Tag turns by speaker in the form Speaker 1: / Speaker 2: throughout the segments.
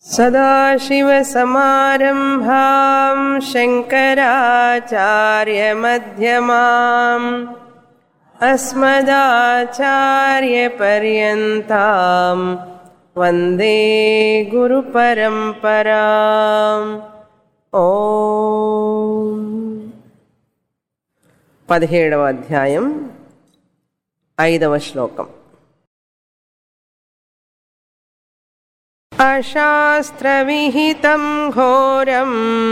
Speaker 1: सदाशिवसमारम्भां शङ्कराचार्यमध्यमाम् अस्मदाचार्यपर्यन्तां वन्दे गुरुपरम्पराम् ఓ పదిహేడవ అధ్యాయం ఐదవ శ్లోకం అశాస్త్రవిహితం ఘోరం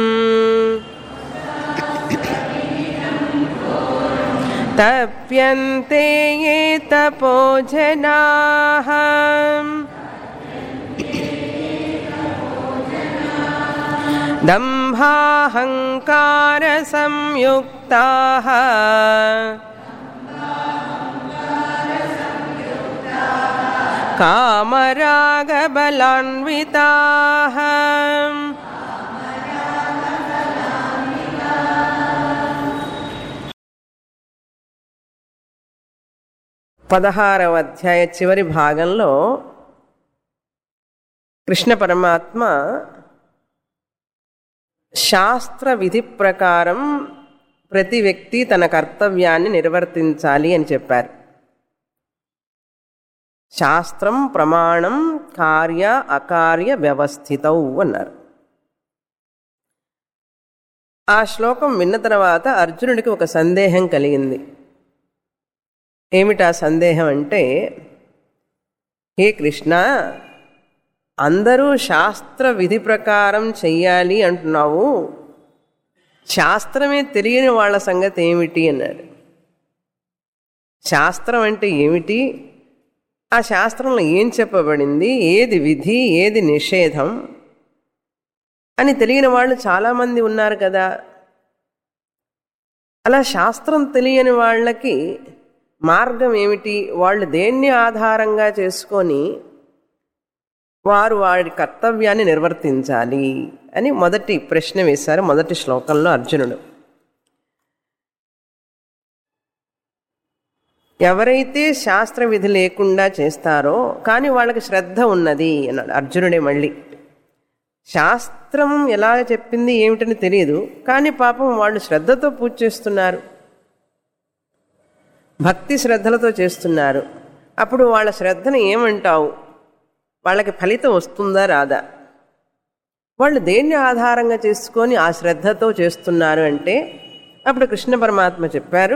Speaker 1: తప్యంతే ఏ తపో జనాః दम्भाहङ्कारसंयुक्ताः कामरागबलान्विताः పదహారవ అధ్యాయ చివరి భాగంలో కృష్ణ పరమాత్మ శాస్త్ర విధి ప్రకారం ప్రతి వ్యక్తి తన కర్తవ్యాన్ని నిర్వర్తించాలి అని చెప్పారు శాస్త్రం ప్రమాణం కార్య అకార్య వ్యవస్థితౌ అన్నారు ఆ శ్లోకం విన్న తర్వాత అర్జునుడికి ఒక సందేహం కలిగింది ఏమిటా సందేహం అంటే హే కృష్ణ అందరూ శాస్త్ర విధి ప్రకారం చెయ్యాలి అంటున్నావు శాస్త్రమే తెలియని వాళ్ళ సంగతి ఏమిటి అన్నాడు శాస్త్రం అంటే ఏమిటి ఆ శాస్త్రంలో ఏం చెప్పబడింది ఏది విధి ఏది నిషేధం అని తెలియని వాళ్ళు చాలామంది ఉన్నారు కదా అలా శాస్త్రం తెలియని వాళ్ళకి మార్గం ఏమిటి వాళ్ళు దేన్ని ఆధారంగా చేసుకొని వారు వారి కర్తవ్యాన్ని నిర్వర్తించాలి అని మొదటి ప్రశ్న వేశారు మొదటి శ్లోకంలో అర్జునుడు ఎవరైతే శాస్త్ర విధి లేకుండా చేస్తారో కానీ వాళ్ళకి శ్రద్ధ ఉన్నది అన్నాడు అర్జునుడే మళ్ళీ శాస్త్రం ఎలా చెప్పింది ఏమిటని తెలియదు కానీ పాపం వాళ్ళు శ్రద్ధతో పూజ చేస్తున్నారు భక్తి శ్రద్ధలతో చేస్తున్నారు అప్పుడు వాళ్ళ శ్రద్ధను ఏమంటావు వాళ్ళకి ఫలితం వస్తుందా రాదా వాళ్ళు దేన్ని ఆధారంగా చేసుకొని ఆ శ్రద్ధతో చేస్తున్నారు అంటే అప్పుడు కృష్ణ పరమాత్మ చెప్పారు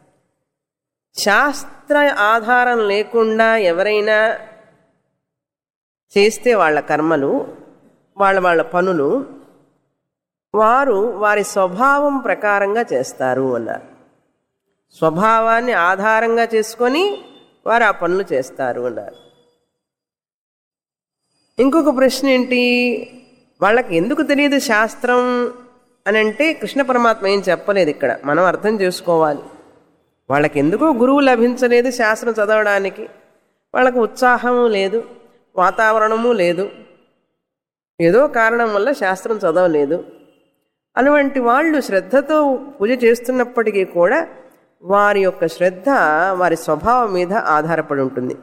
Speaker 1: శాస్త్ర ఆధారం లేకుండా ఎవరైనా చేస్తే వాళ్ళ కర్మలు వాళ్ళ వాళ్ళ పనులు వారు వారి స్వభావం ప్రకారంగా చేస్తారు అన్నారు స్వభావాన్ని ఆధారంగా చేసుకొని వారు ఆ పనులు చేస్తారు అన్నారు ఇంకొక ప్రశ్న ఏంటి వాళ్ళకి ఎందుకు తెలియదు శాస్త్రం అని అంటే కృష్ణ పరమాత్మ ఏం చెప్పలేదు ఇక్కడ మనం అర్థం చేసుకోవాలి వాళ్ళకి ఎందుకో గురువు లభించలేదు శాస్త్రం చదవడానికి వాళ్ళకు ఉత్సాహము లేదు వాతావరణము లేదు ఏదో కారణం వల్ల శాస్త్రం చదవలేదు అటువంటి వాళ్ళు శ్రద్ధతో పూజ చేస్తున్నప్పటికీ కూడా వారి యొక్క శ్రద్ధ వారి స్వభావం మీద ఆధారపడి ఉంటుంది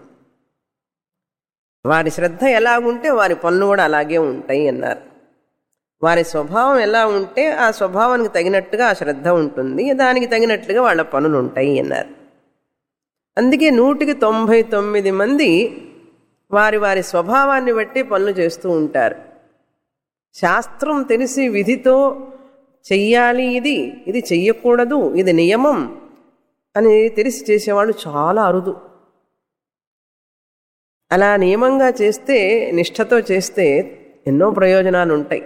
Speaker 1: వారి శ్రద్ధ ఎలా ఉంటే వారి పనులు కూడా అలాగే ఉంటాయి అన్నారు వారి స్వభావం ఎలా ఉంటే ఆ స్వభావానికి తగినట్టుగా ఆ శ్రద్ధ ఉంటుంది దానికి తగినట్లుగా వాళ్ళ పనులు ఉంటాయి అన్నారు అందుకే నూటికి తొంభై తొమ్మిది మంది వారి వారి స్వభావాన్ని బట్టి పనులు చేస్తూ ఉంటారు శాస్త్రం తెలిసి విధితో చెయ్యాలి ఇది ఇది చెయ్యకూడదు ఇది నియమం అని తెలిసి చేసేవాళ్ళు చాలా అరుదు అలా నియమంగా చేస్తే నిష్ఠతో చేస్తే ఎన్నో ప్రయోజనాలు ఉంటాయి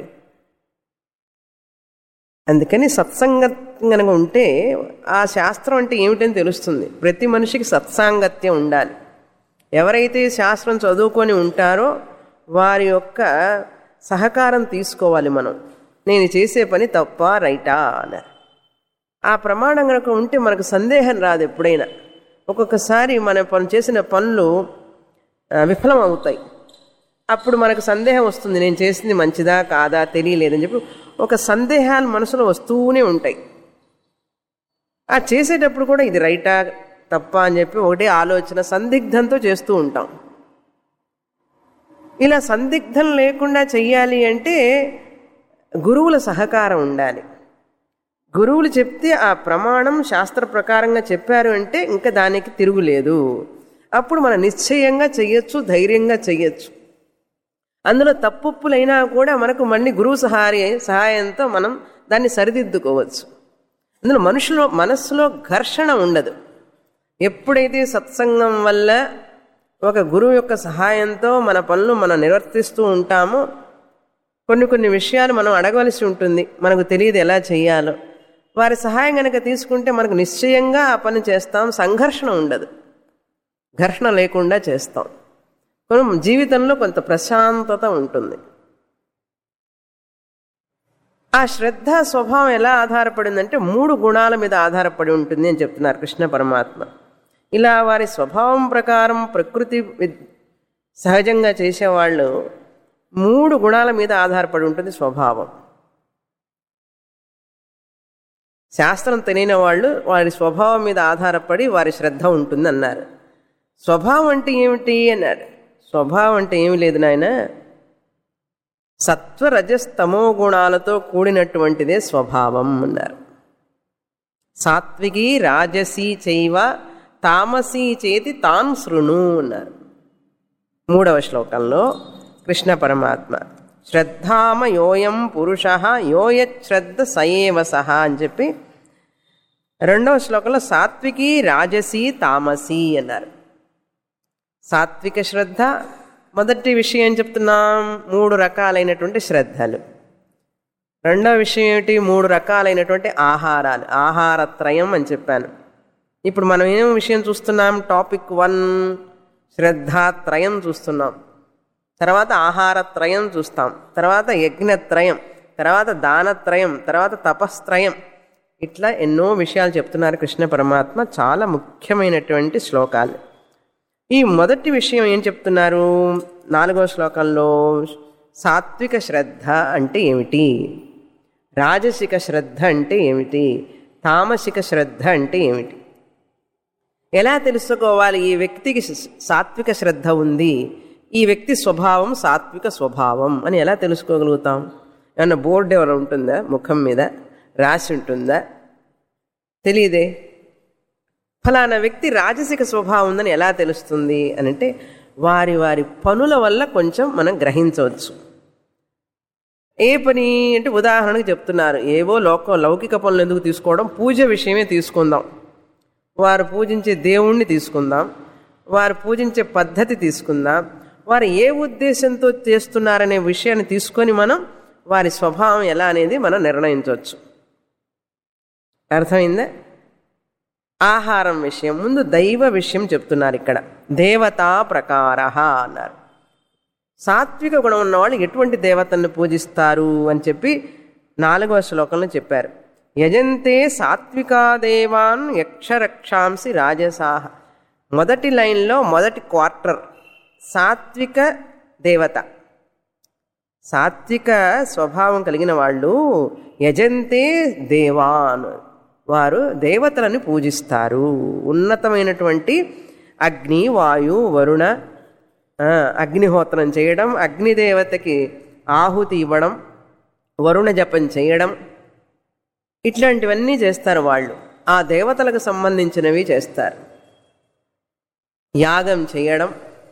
Speaker 1: అందుకని సత్సంగం కనుక ఉంటే ఆ శాస్త్రం అంటే ఏమిటని తెలుస్తుంది ప్రతి మనిషికి సత్సాంగత్యం ఉండాలి ఎవరైతే శాస్త్రం చదువుకొని ఉంటారో వారి యొక్క సహకారం తీసుకోవాలి మనం నేను చేసే పని తప్ప రైటా అన్నారు ఆ ప్రమాణం కనుక ఉంటే మనకు సందేహం రాదు ఎప్పుడైనా ఒక్కొక్కసారి మన పని చేసిన పనులు విఫలం అవుతాయి అప్పుడు మనకు సందేహం వస్తుంది నేను చేసింది మంచిదా కాదా తెలియలేదని చెప్పి ఒక సందేహాలు మనసులో వస్తూనే ఉంటాయి ఆ చేసేటప్పుడు కూడా ఇది రైటా తప్ప అని చెప్పి ఒకటే ఆలోచన సందిగ్ధంతో చేస్తూ ఉంటాం ఇలా సందిగ్ధం లేకుండా చెయ్యాలి అంటే గురువుల సహకారం ఉండాలి గురువులు చెప్తే ఆ ప్రమాణం శాస్త్ర ప్రకారంగా చెప్పారు అంటే ఇంకా దానికి తిరుగులేదు అప్పుడు మనం నిశ్చయంగా చెయ్యొచ్చు ధైర్యంగా చెయ్యొచ్చు అందులో తప్పులైనా కూడా మనకు మళ్ళీ గురువు సహాయ సహాయంతో మనం దాన్ని సరిదిద్దుకోవచ్చు అందులో మనుషులో మనస్సులో ఘర్షణ ఉండదు ఎప్పుడైతే సత్సంగం వల్ల ఒక గురువు యొక్క సహాయంతో మన పనులు మనం నిర్వర్తిస్తూ ఉంటామో కొన్ని కొన్ని విషయాలు మనం అడగవలసి ఉంటుంది మనకు తెలియదు ఎలా చేయాలో వారి సహాయం కనుక తీసుకుంటే మనకు నిశ్చయంగా ఆ పని చేస్తాం సంఘర్షణ ఉండదు ఘర్షణ లేకుండా చేస్తాం మనం జీవితంలో కొంత ప్రశాంతత ఉంటుంది ఆ శ్రద్ధ స్వభావం ఎలా ఆధారపడిందంటే మూడు గుణాల మీద ఆధారపడి ఉంటుంది అని చెప్తున్నారు కృష్ణ పరమాత్మ ఇలా వారి స్వభావం ప్రకారం ప్రకృతి విద్- సహజంగా చేసేవాళ్ళు మూడు గుణాల మీద ఆధారపడి ఉంటుంది స్వభావం శాస్త్రం తెలియని వాళ్ళు వారి స్వభావం మీద ఆధారపడి వారి శ్రద్ధ ఉంటుంది అన్నారు స్వభావం అంటే ఏమిటి అన్నాడు స్వభావం అంటే ఏమి లేదు నాయన సత్వ రజస్తమో గుణాలతో కూడినటువంటిదే స్వభావం అన్నారు సాత్వికి రాజసీ చైవ తామసీ చేతి తాన్ శృణు అన్నారు మూడవ శ్లోకంలో కృష్ణ పరమాత్మ శ్రద్ధామ యోయం పురుష యోయశ్రద్ధ సయేవ సహ అని చెప్పి రెండవ శ్లోకంలో సాత్వికి రాజసీ తామసీ అన్నారు సాత్విక శ్రద్ధ మొదటి విషయం ఏం చెప్తున్నాం మూడు రకాలైనటువంటి శ్రద్ధలు రెండవ విషయం ఏమిటి మూడు రకాలైనటువంటి ఆహారాలు ఆహారత్రయం అని చెప్పాను ఇప్పుడు మనం ఏం విషయం చూస్తున్నాం టాపిక్ వన్ శ్రద్ధాత్రయం చూస్తున్నాం తర్వాత ఆహారత్రయం చూస్తాం తర్వాత యజ్ఞత్రయం తర్వాత దానత్రయం తర్వాత తపస్త్రయం ఇట్లా ఎన్నో విషయాలు చెప్తున్నారు కృష్ణ పరమాత్మ చాలా ముఖ్యమైనటువంటి శ్లోకాలు ఈ మొదటి విషయం ఏం చెప్తున్నారు నాలుగో శ్లోకంలో సాత్విక శ్రద్ధ అంటే ఏమిటి రాజసిక శ్రద్ధ అంటే ఏమిటి తామసిక శ్రద్ధ అంటే ఏమిటి ఎలా తెలుసుకోవాలి ఈ వ్యక్తికి సాత్విక శ్రద్ధ ఉంది ఈ వ్యక్తి స్వభావం సాత్విక స్వభావం అని ఎలా తెలుసుకోగలుగుతాం ఏమన్నా బోర్డు ఏమైనా ఉంటుందా ముఖం మీద రాసి ఉంటుందా తెలియదే ఫలానా వ్యక్తి రాజసిక స్వభావం ఉందని ఎలా తెలుస్తుంది అని అంటే వారి వారి పనుల వల్ల కొంచెం మనం గ్రహించవచ్చు ఏ పని అంటే ఉదాహరణకు చెప్తున్నారు ఏవో లోక లౌకిక పనులు ఎందుకు తీసుకోవడం పూజ విషయమే తీసుకుందాం వారు పూజించే దేవుణ్ణి తీసుకుందాం వారు పూజించే పద్ధతి తీసుకుందాం వారు ఏ ఉద్దేశంతో చేస్తున్నారనే విషయాన్ని తీసుకొని మనం వారి స్వభావం ఎలా అనేది మనం నిర్ణయించవచ్చు అర్థమైందా ఆహారం విషయం ముందు దైవ విషయం చెప్తున్నారు ఇక్కడ దేవతా ప్రకార అన్నారు సాత్విక గుణం ఉన్నవాళ్ళు ఎటువంటి దేవతలను పూజిస్తారు అని చెప్పి నాలుగవ శ్లోకంలో చెప్పారు యజంతే సాత్వికా దేవాన్ యక్షరక్షాంసి రాజసాహ మొదటి లైన్లో మొదటి క్వార్టర్ సాత్విక దేవత సాత్విక స్వభావం కలిగిన వాళ్ళు యజంతే దేవాన్ వారు దేవతలను పూజిస్తారు ఉన్నతమైనటువంటి అగ్ని వాయు వరుణ ఆ, అగ్నిహోత్రం చేయడం అగ్నిదేవతకి ఆహుతి ఇవ్వడం వరుణ జపం చేయడం ఇట్లాంటివన్నీ చేస్తారు వాళ్ళు ఆ దేవతలకు సంబంధించినవి చేస్తారు యాగం చేయడం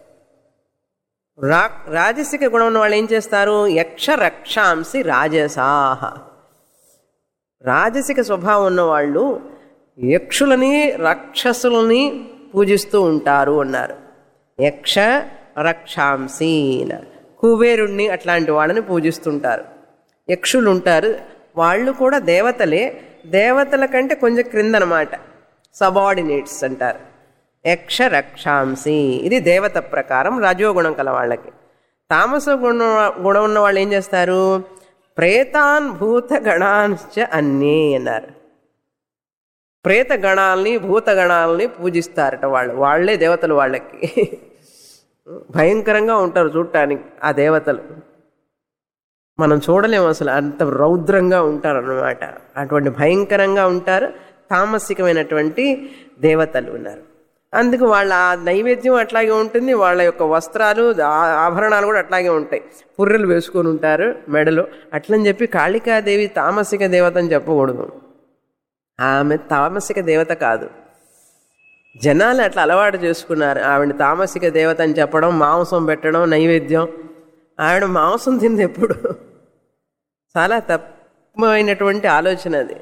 Speaker 1: రా రాజసిక గుణం ఉన్న వాళ్ళు ఏం చేస్తారు యక్ష రక్షాంసి రాజసాహ రాజసిక స్వభావం ఉన్నవాళ్ళు యక్షులని రాక్షసులని పూజిస్తూ ఉంటారు అన్నారు యక్ష రక్షాంసి కుబేరుణ్ణి అట్లాంటి వాళ్ళని పూజిస్తుంటారు యక్షులు ఉంటారు వాళ్ళు కూడా దేవతలే దేవతల కంటే కొంచెం క్రిందనమాట సబార్డినేట్స్ అంటారు యక్ష రక్షాంసి ఇది దేవత ప్రకారం రజోగుణం కల వాళ్ళకి తామస గుణ గుణం ఉన్న వాళ్ళు ఏం చేస్తారు ప్రేతాన్ భూత గణాంశ అన్నే అన్నారు ప్రేత గణాలని భూత గణాలని పూజిస్తారట వాళ్ళు వాళ్ళే దేవతలు వాళ్ళకి భయంకరంగా ఉంటారు చూడటానికి ఆ దేవతలు మనం చూడలేము అసలు అంత రౌద్రంగా ఉంటారు అన్నమాట అటువంటి భయంకరంగా ఉంటారు తామసికమైనటువంటి దేవతలు ఉన్నారు అందుకు వాళ్ళ ఆ నైవేద్యం అట్లాగే ఉంటుంది వాళ్ళ యొక్క వస్త్రాలు ఆ- ఆభరణాలు కూడా అట్లాగే ఉంటాయి పుర్రెలు వేసుకొని ఉంటారు మెడలో అట్లని చెప్పి కాళికాదేవి తామసిక దేవత అని చెప్పకూడదు ఆమె తామసిక దేవత కాదు జనాలు అట్లా అలవాటు చేసుకున్నారు ఆవిడ తామసిక దేవత అని చెప్పడం మాంసం పెట్టడం నైవేద్యం ఆవిడ మాంసం తింది ఎప్పుడు చాలా తప్పైనటువంటి ఆలోచన అది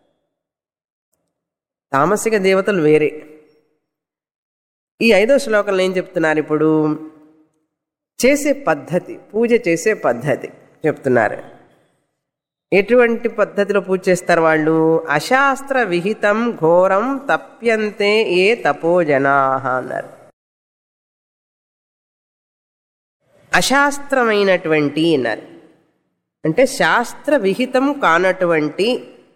Speaker 1: తామసిక దేవతలు వేరే ఈ ఐదో శ్లోకంలో ఏం చెప్తున్నారు ఇప్పుడు చేసే పద్ధతి పూజ చేసే పద్ధతి చెప్తున్నారు ఎటువంటి పద్ధతిలో పూజ చేస్తారు వాళ్ళు అశాస్త్ర విహితం ఘోరం తప్యంతే ఏ తపోజనా అన్నారు అశాస్త్రమైనటువంటి అన్నారు అంటే శాస్త్ర విహితం కానటువంటి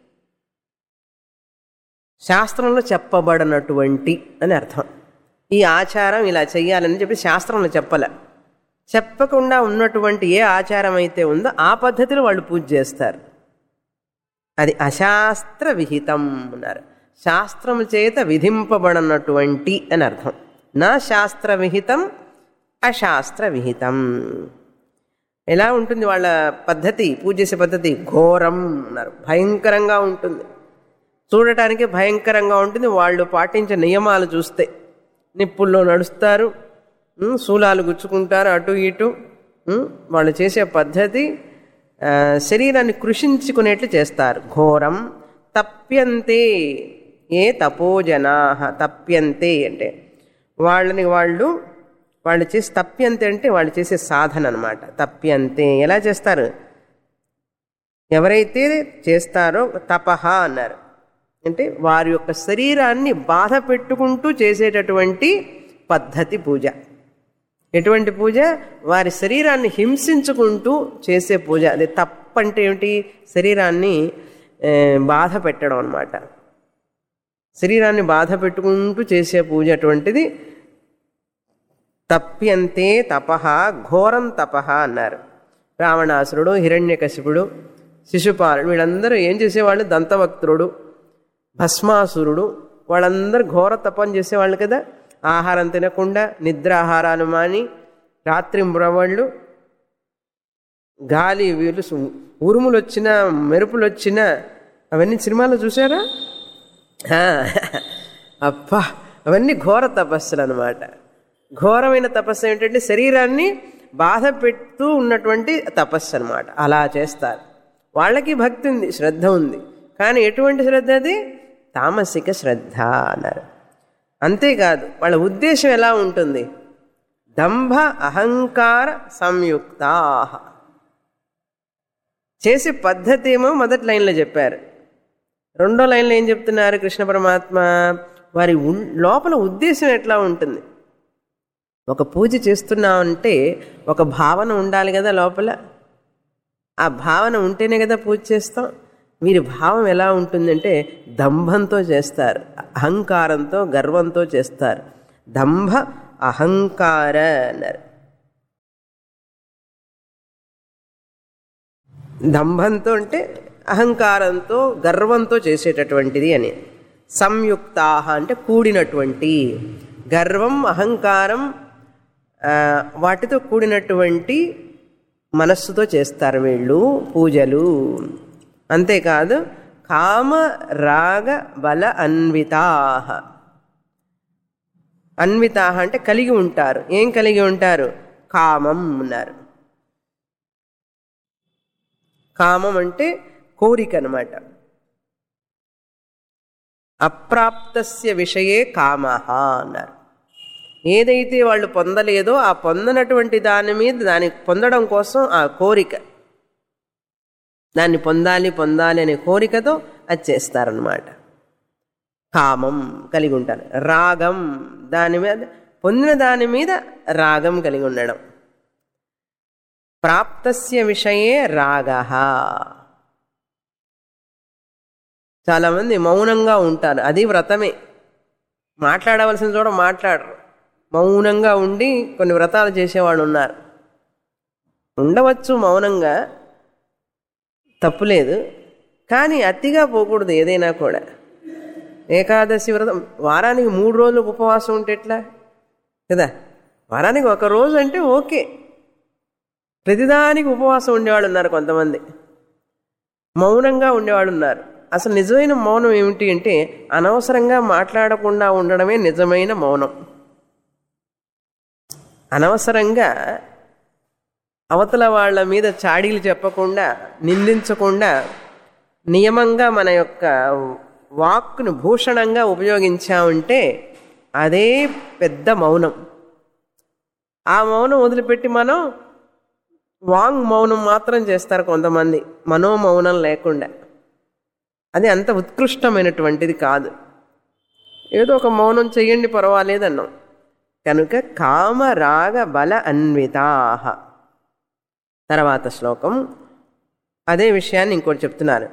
Speaker 1: శాస్త్రంలో చెప్పబడినటువంటి అని అర్థం ఈ ఆచారం ఇలా చెయ్యాలని చెప్పి శాస్త్రంలో చెప్పలే చెప్పకుండా ఉన్నటువంటి ఏ ఆచారం అయితే ఉందో ఆ పద్ధతిలో వాళ్ళు పూజ చేస్తారు అది అశాస్త్ర విహితం అన్నారు శాస్త్రము చేత విధింపబడినటువంటి అని అర్థం నా శాస్త్ర విహితం అశాస్త్ర విహితం ఎలా ఉంటుంది వాళ్ళ పద్ధతి పూజ చేసే పద్ధతి ఘోరం అన్నారు భయంకరంగా ఉంటుంది చూడటానికి భయంకరంగా ఉంటుంది వాళ్ళు పాటించే నియమాలు చూస్తే నిప్పుల్లో నడుస్తారు ఉమ్, శూలాలు గుచ్చుకుంటారు అటు ఇటు ఉమ్, వాళ్ళు చేసే పద్ధతి ఆ, శరీరాన్ని కృషించుకునేట్లు చేస్తారు ఘోరం తప్యంతే ఏ తపోజనా తప్యంతే అంటే వాళ్ళని వాళ్ళు వాళ్ళు చేసి తప్యంతే అంటే వాళ్ళు చేసే సాధన అనమాట తప్యంతే ఎలా చేస్తారు ఎవరైతే చేస్తారో తపహ అన్నారు అంటే వారి యొక్క శరీరాన్ని బాధ పెట్టుకుంటూ చేసేటటువంటి పద్ధతి పూజ ఎటువంటి పూజ వారి శరీరాన్ని హింసించుకుంటూ చేసే పూజ అది తప్పంటే ఏమిటి శరీరాన్ని ఏ, బాధ పెట్టడం అనమాట శరీరాన్ని బాధ పెట్టుకుంటూ చేసే పూజ అటువంటిది తప్యంతే తపహ ఘోరం తపహ అన్నారు రావణాసురుడు హిరణ్యకశిపుడు శిశుపాలుడు వీళ్ళందరూ ఏం చేసేవాళ్ళు దంతవక్త్రుడు భస్మాసురుడు వాళ్ళందరూ ఘోర తపం చేసేవాళ్ళు కదా ఆహారం తినకుండా నిద్రాహారాలు మాని రాత్రి మ్రవళ్ళు గాలి వీలు ఉరుములు వచ్చినా మెరుపులు వచ్చినా అవన్నీ సినిమాలో చూసారా ఆ, అబ్బా అవన్నీ ఘోర తపస్సులు అనమాట ఘోరమైన తపస్సు ఏంటంటే శరీరాన్ని బాధ పెడుతూ ఉన్నటువంటి తపస్సు అనమాట అలా చేస్తారు వాళ్ళకి భక్తి ఉంది శ్రద్ధ ఉంది కానీ ఎటువంటి శ్రద్ధ అది తామసిక శ్రద్ధ అన్నారు అంతేకాదు వాళ్ళ ఉద్దేశం ఎలా ఉంటుంది దంభ అహంకార సంయుక్తా చేసే పద్ధతి ఏమో మొదటి లైన్లో చెప్పారు రెండో లైన్లో ఏం చెప్తున్నారు కృష్ణ పరమాత్మ వారి ఉన్- లోపల ఉద్దేశం ఎట్లా ఉంటుంది ఒక పూజ చేస్తున్నామంటే ఒక భావన ఉండాలి కదా లోపల ఆ భావన ఉంటేనే కదా పూజ చేస్తాం వీరి భావం ఎలా ఉంటుందంటే దంభంతో చేస్తారు అహంకారంతో గర్వంతో చేస్తారు దంభ అహంకార అన్నారు దంభంతో అంటే అహంకారంతో గర్వంతో చేసేటటువంటిది అని సంయుక్తా అంటే కూడినటువంటి గర్వం అహంకారం ఆ, వాటితో కూడినటువంటి మనస్సుతో చేస్తారు వీళ్ళు పూజలు అంతేకాదు కామ రాగ బల అన్వితా అన్వితా అంటే కలిగి ఉంటారు ఏం కలిగి ఉంటారు కామం ఉన్నారు కామం అంటే కోరిక అనమాట అప్రాప్తస్య విషయే కామ అన్నారు ఏదైతే వాళ్ళు పొందలేదో ఆ పొందనటువంటి దాని మీద దాన్ని పొందడం కోసం ఆ కోరిక దాన్ని పొందాలి పొందాలి అనే కోరికతో అది చేస్తారనమాట కామం కలిగి ఉంటారు రాగం దాని మీద పొందిన దాని మీద రాగం కలిగి ఉండడం ప్రాప్తస్య విషయే రాగ చాలామంది మౌనంగా ఉంటారు అది వ్రతమే మాట్లాడవలసిన చోట మాట్లాడరు మౌనంగా ఉండి కొన్ని వ్రతాలు చేసేవాళ్ళు ఉన్నారు ఉండవచ్చు మౌనంగా తప్పులేదు కానీ అతిగా పోకూడదు ఏదైనా కూడా ఏకాదశి వ్రతం వారానికి మూడు రోజులు ఉపవాసం ఉంటే ఎట్లా కదా వారానికి ఒక రోజు అంటే ఓకే ప్రతిదానికి ఉపవాసం ఉండేవాళ్ళు ఉన్నారు కొంతమంది మౌనంగా ఉండేవాళ్ళు ఉన్నారు అసలు నిజమైన మౌనం ఏమిటి అంటే అనవసరంగా మాట్లాడకుండా ఉండడమే నిజమైన మౌనం అనవసరంగా అవతల వాళ్ళ మీద చాడీలు చెప్పకుండా నిందించకుండా నియమంగా మన యొక్క వాక్కును భూషణంగా ఉపయోగించామంటే అదే పెద్ద మౌనం ఆ మౌనం వదిలిపెట్టి మనం వాంగ్ మౌనం మాత్రం చేస్తారు కొంతమంది మనోమౌనం లేకుండా అది అంత ఉత్కృష్టమైనటువంటిది కాదు ఏదో ఒక మౌనం చెయ్యండి పర్వాలేదన్నాం కనుక కామరాగ బల అన్వితాహ తర్వాత శ్లోకం అదే విషయాన్ని ఇంకోటి చెప్తున్నారు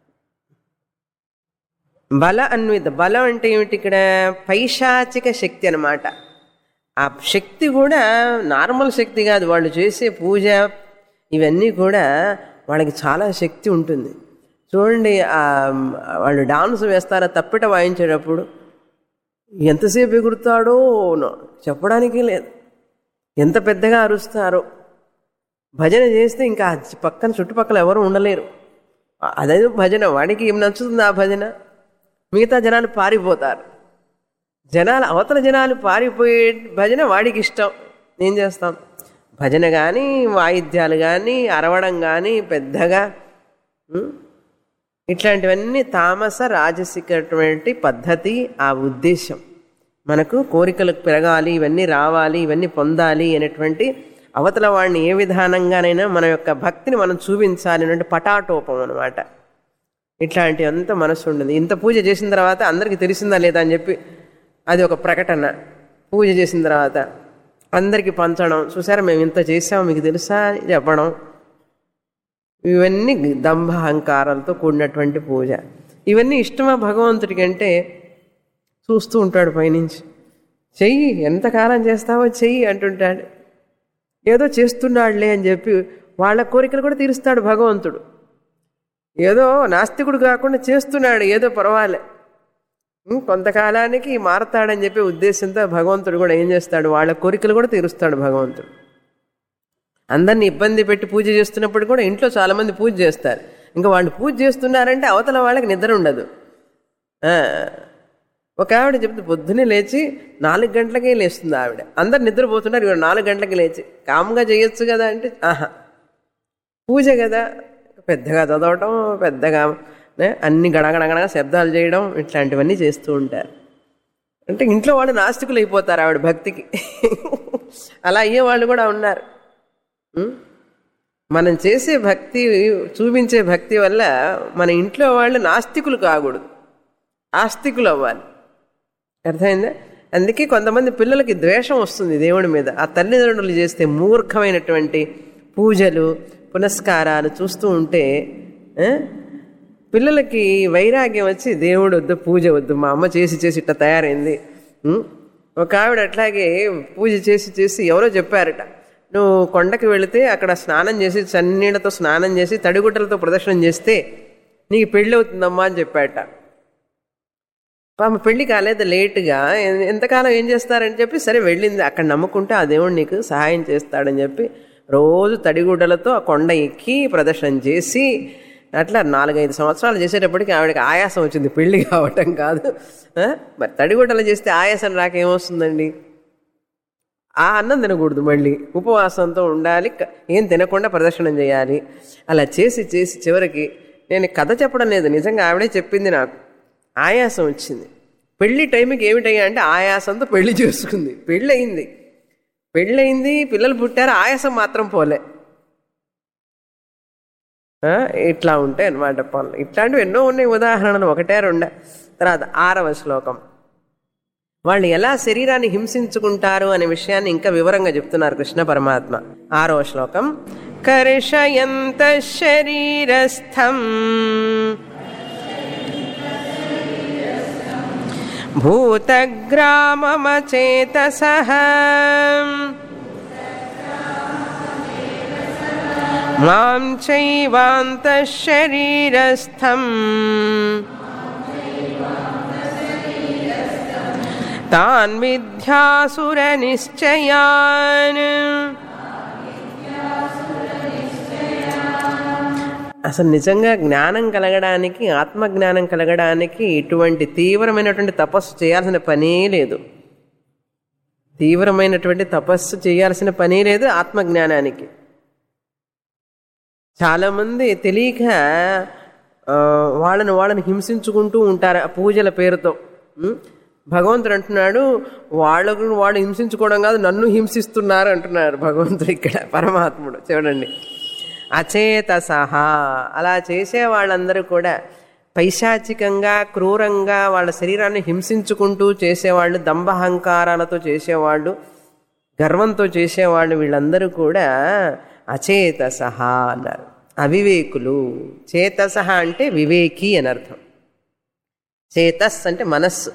Speaker 1: బల అన్విత బలం అంటే ఏమిటి ఇక్కడ పైశాచిక శక్తి అనమాట ఆ శక్తి కూడా నార్మల్ శక్తి కాదు వాళ్ళు చేసే పూజ ఇవన్నీ కూడా వాళ్ళకి చాలా శక్తి ఉంటుంది చూడండి ఆ వాళ్ళు డాన్స్ వేస్తారా తప్పిట వాయించేటప్పుడు ఎంతసేపు ఎగురుతాడో చెప్పడానికి లేదు ఎంత పెద్దగా అరుస్తారో భజన చేస్తే ఇంకా పక్కన చుట్టుపక్కల ఎవరు ఉండలేరు అదే భజన వాడికి ఏం నచ్చుతుంది ఆ భజన మిగతా జనాలు పారిపోతారు జనాలు అవతల జనాలు పారిపోయే భజన వాడికి ఇష్టం ఏం చేస్తాం భజన కానీ వాయిద్యాలు కానీ అరవడం కానీ పెద్దగా ఇట్లాంటివన్నీ తామస రాజసికటువంటి పద్ధతి ఆ ఉద్దేశం మనకు కోరికలు పెరగాలి ఇవన్నీ రావాలి ఇవన్నీ పొందాలి అనేటువంటి అవతల వాడిని ఏ విధానంగానైనా మన యొక్క భక్తిని మనం చూపించాలి అంటే పటాటోపం అనమాట ఇట్లాంటి అంత మనసు ఉండదు ఇంత పూజ చేసిన తర్వాత అందరికీ తెలిసిందా లేదా అని చెప్పి అది ఒక ప్రకటన పూజ చేసిన తర్వాత అందరికీ పంచడం చూసారా మేము ఇంత చేసాము మీకు తెలుసా అని చెప్పడం ఇవన్నీ దంభ అహంకారాలతో కూడినటువంటి పూజ ఇవన్నీ ఇష్టమా భగవంతుడికి అంటే చూస్తూ ఉంటాడు పైనుంచి చెయ్యి ఎంతకాలం చేస్తావో చెయ్యి అంటుంటాడు ఏదో చేస్తున్నాడులే అని చెప్పి వాళ్ళ కోరికలు కూడా తీరుస్తాడు భగవంతుడు ఏదో నాస్తికుడు కాకుండా చేస్తున్నాడు ఏదో పర్వాలే కొంతకాలానికి మారతాడని చెప్పి ఉద్దేశంతో భగవంతుడు కూడా ఏం చేస్తాడు వాళ్ళ కోరికలు కూడా తీరుస్తాడు భగవంతుడు అందరినీ ఇబ్బంది పెట్టి పూజ చేస్తున్నప్పుడు కూడా ఇంట్లో చాలామంది పూజ చేస్తారు ఇంకా వాళ్ళు పూజ చేస్తున్నారంటే అవతల వాళ్ళకి నిద్ర ఉండదు ఒక ఆవిడ చెప్తే పొద్దున్నే లేచి నాలుగు గంటలకే లేస్తుంది ఆవిడ అందరు నిద్రపోతున్నారు ఇవాళ నాలుగు గంటలకి లేచి కామ్గా చేయొచ్చు కదా అంటే ఆహా పూజ కదా పెద్దగా చదవటం పెద్దగా అన్ని గడగడగడగా శబ్దాలు చేయడం ఇట్లాంటివన్నీ చేస్తూ ఉంటారు అంటే ఇంట్లో వాళ్ళు నాస్తికులు అయిపోతారు ఆవిడ భక్తికి అలా అయ్యే వాళ్ళు కూడా ఉన్నారు మనం చేసే భక్తి చూపించే భక్తి వల్ల మన ఇంట్లో వాళ్ళు నాస్తికులు కాకూడదు ఆస్తికులు అవ్వాలి అర్థమైందా అందుకే కొంతమంది పిల్లలకి ద్వేషం వస్తుంది దేవుడి మీద ఆ తల్లిదండ్రులు చేస్తే మూర్ఖమైనటువంటి పూజలు పునస్కారాలు చూస్తూ ఉంటే పిల్లలకి వైరాగ్యం వచ్చి దేవుడు వద్దు పూజ వద్దు మా అమ్మ చేసి చేసి ఇట్లా తయారైంది ఒక ఆవిడ అట్లాగే పూజ చేసి చేసి ఎవరో చెప్పారట నువ్వు కొండకి వెళితే అక్కడ స్నానం చేసి చన్నీళ్ళతో స్నానం చేసి తడిగుడ్డలతో ప్రదర్శనం చేస్తే నీకు పెళ్ళి అవుతుందమ్మా అని చెప్పాట పాప పెళ్లి కాలేదు లేటుగా ఎంతకాలం ఏం చేస్తారని చెప్పి సరే వెళ్ళింది అక్కడ నమ్ముకుంటే ఆ దేవుడు నీకు సహాయం చేస్తాడని చెప్పి రోజు తడిగుడ్డలతో ఆ కొండ ఎక్కి ప్రదర్శన చేసి అట్లా నాలుగైదు సంవత్సరాలు చేసేటప్పటికి ఆవిడకి ఆయాసం వచ్చింది పెళ్లి కావటం కాదు మరి తడిగుడ్డలు చేస్తే ఆయాసం రాకేమొస్తుందండి ఆ అన్నం తినకూడదు మళ్ళీ ఉపవాసంతో ఉండాలి ఏం తినకుండా ప్రదర్శనం చేయాలి అలా చేసి చేసి చివరికి నేను కథ చెప్పడం లేదు నిజంగా ఆవిడే చెప్పింది నాకు ఆయాసం వచ్చింది పెళ్లి టైంకి ఏమిటయ్యా అంటే ఆయాసంతో పెళ్లి చేసుకుంది పెళ్ళి అయింది పెళ్ళయింది పిల్లలు పుట్టారు ఆయాసం మాత్రం పోలే ఇట్లా ఉంటాయి అనమాట పనులు ఇట్లాంటివి ఎన్నో ఉన్నాయి ఉదాహరణలు ఒకటే రెండే తర్వాత ఆరవ శ్లోకం వాళ్ళు ఎలా శరీరాన్ని హింసించుకుంటారు అనే విషయాన్ని ఇంకా వివరంగా చెప్తున్నారు కృష్ణ పరమాత్మ ఆరవ శ్లోకం కర్షయంత శరీరస్థం భూతగ్రామమచేతస మాం చైవాంత శరీరస్థం తాన్ విద్యాసుర నిశ్చయాన్ అసలు నిజంగా జ్ఞానం కలగడానికి ఆత్మజ్ఞానం కలగడానికి ఇటువంటి తీవ్రమైనటువంటి తపస్సు చేయాల్సిన పనే లేదు తీవ్రమైనటువంటి తపస్సు చేయాల్సిన పనే లేదు ఆత్మజ్ఞానానికి చాలామంది తెలియక ఆ, వాళ్ళని వాళ్ళని హింసించుకుంటూ ఉంటారు ఆ పూజల పేరుతో ఉం? భగవంతుడు అంటున్నాడు వాళ్ళకు వాళ్ళు హింసించుకోవడం కాదు నన్ను హింసిస్తున్నారు అంటున్నారు భగవంతుడు ఇక్కడ పరమాత్ముడు చూడండి అచేత సహా అలా చేసే వాళ్ళందరూ కూడా పైశాచికంగా క్రూరంగా వాళ్ళ శరీరాన్ని హింసించుకుంటూ చేసేవాళ్ళు దంభహంకారాలతో చేసేవాళ్ళు గర్వంతో చేసేవాళ్ళు వీళ్ళందరూ కూడా అచేతసహ అన్నారు అవివేకులు చేతసహ అంటే వివేకి అని అర్థం చేతస్ అంటే మనస్సు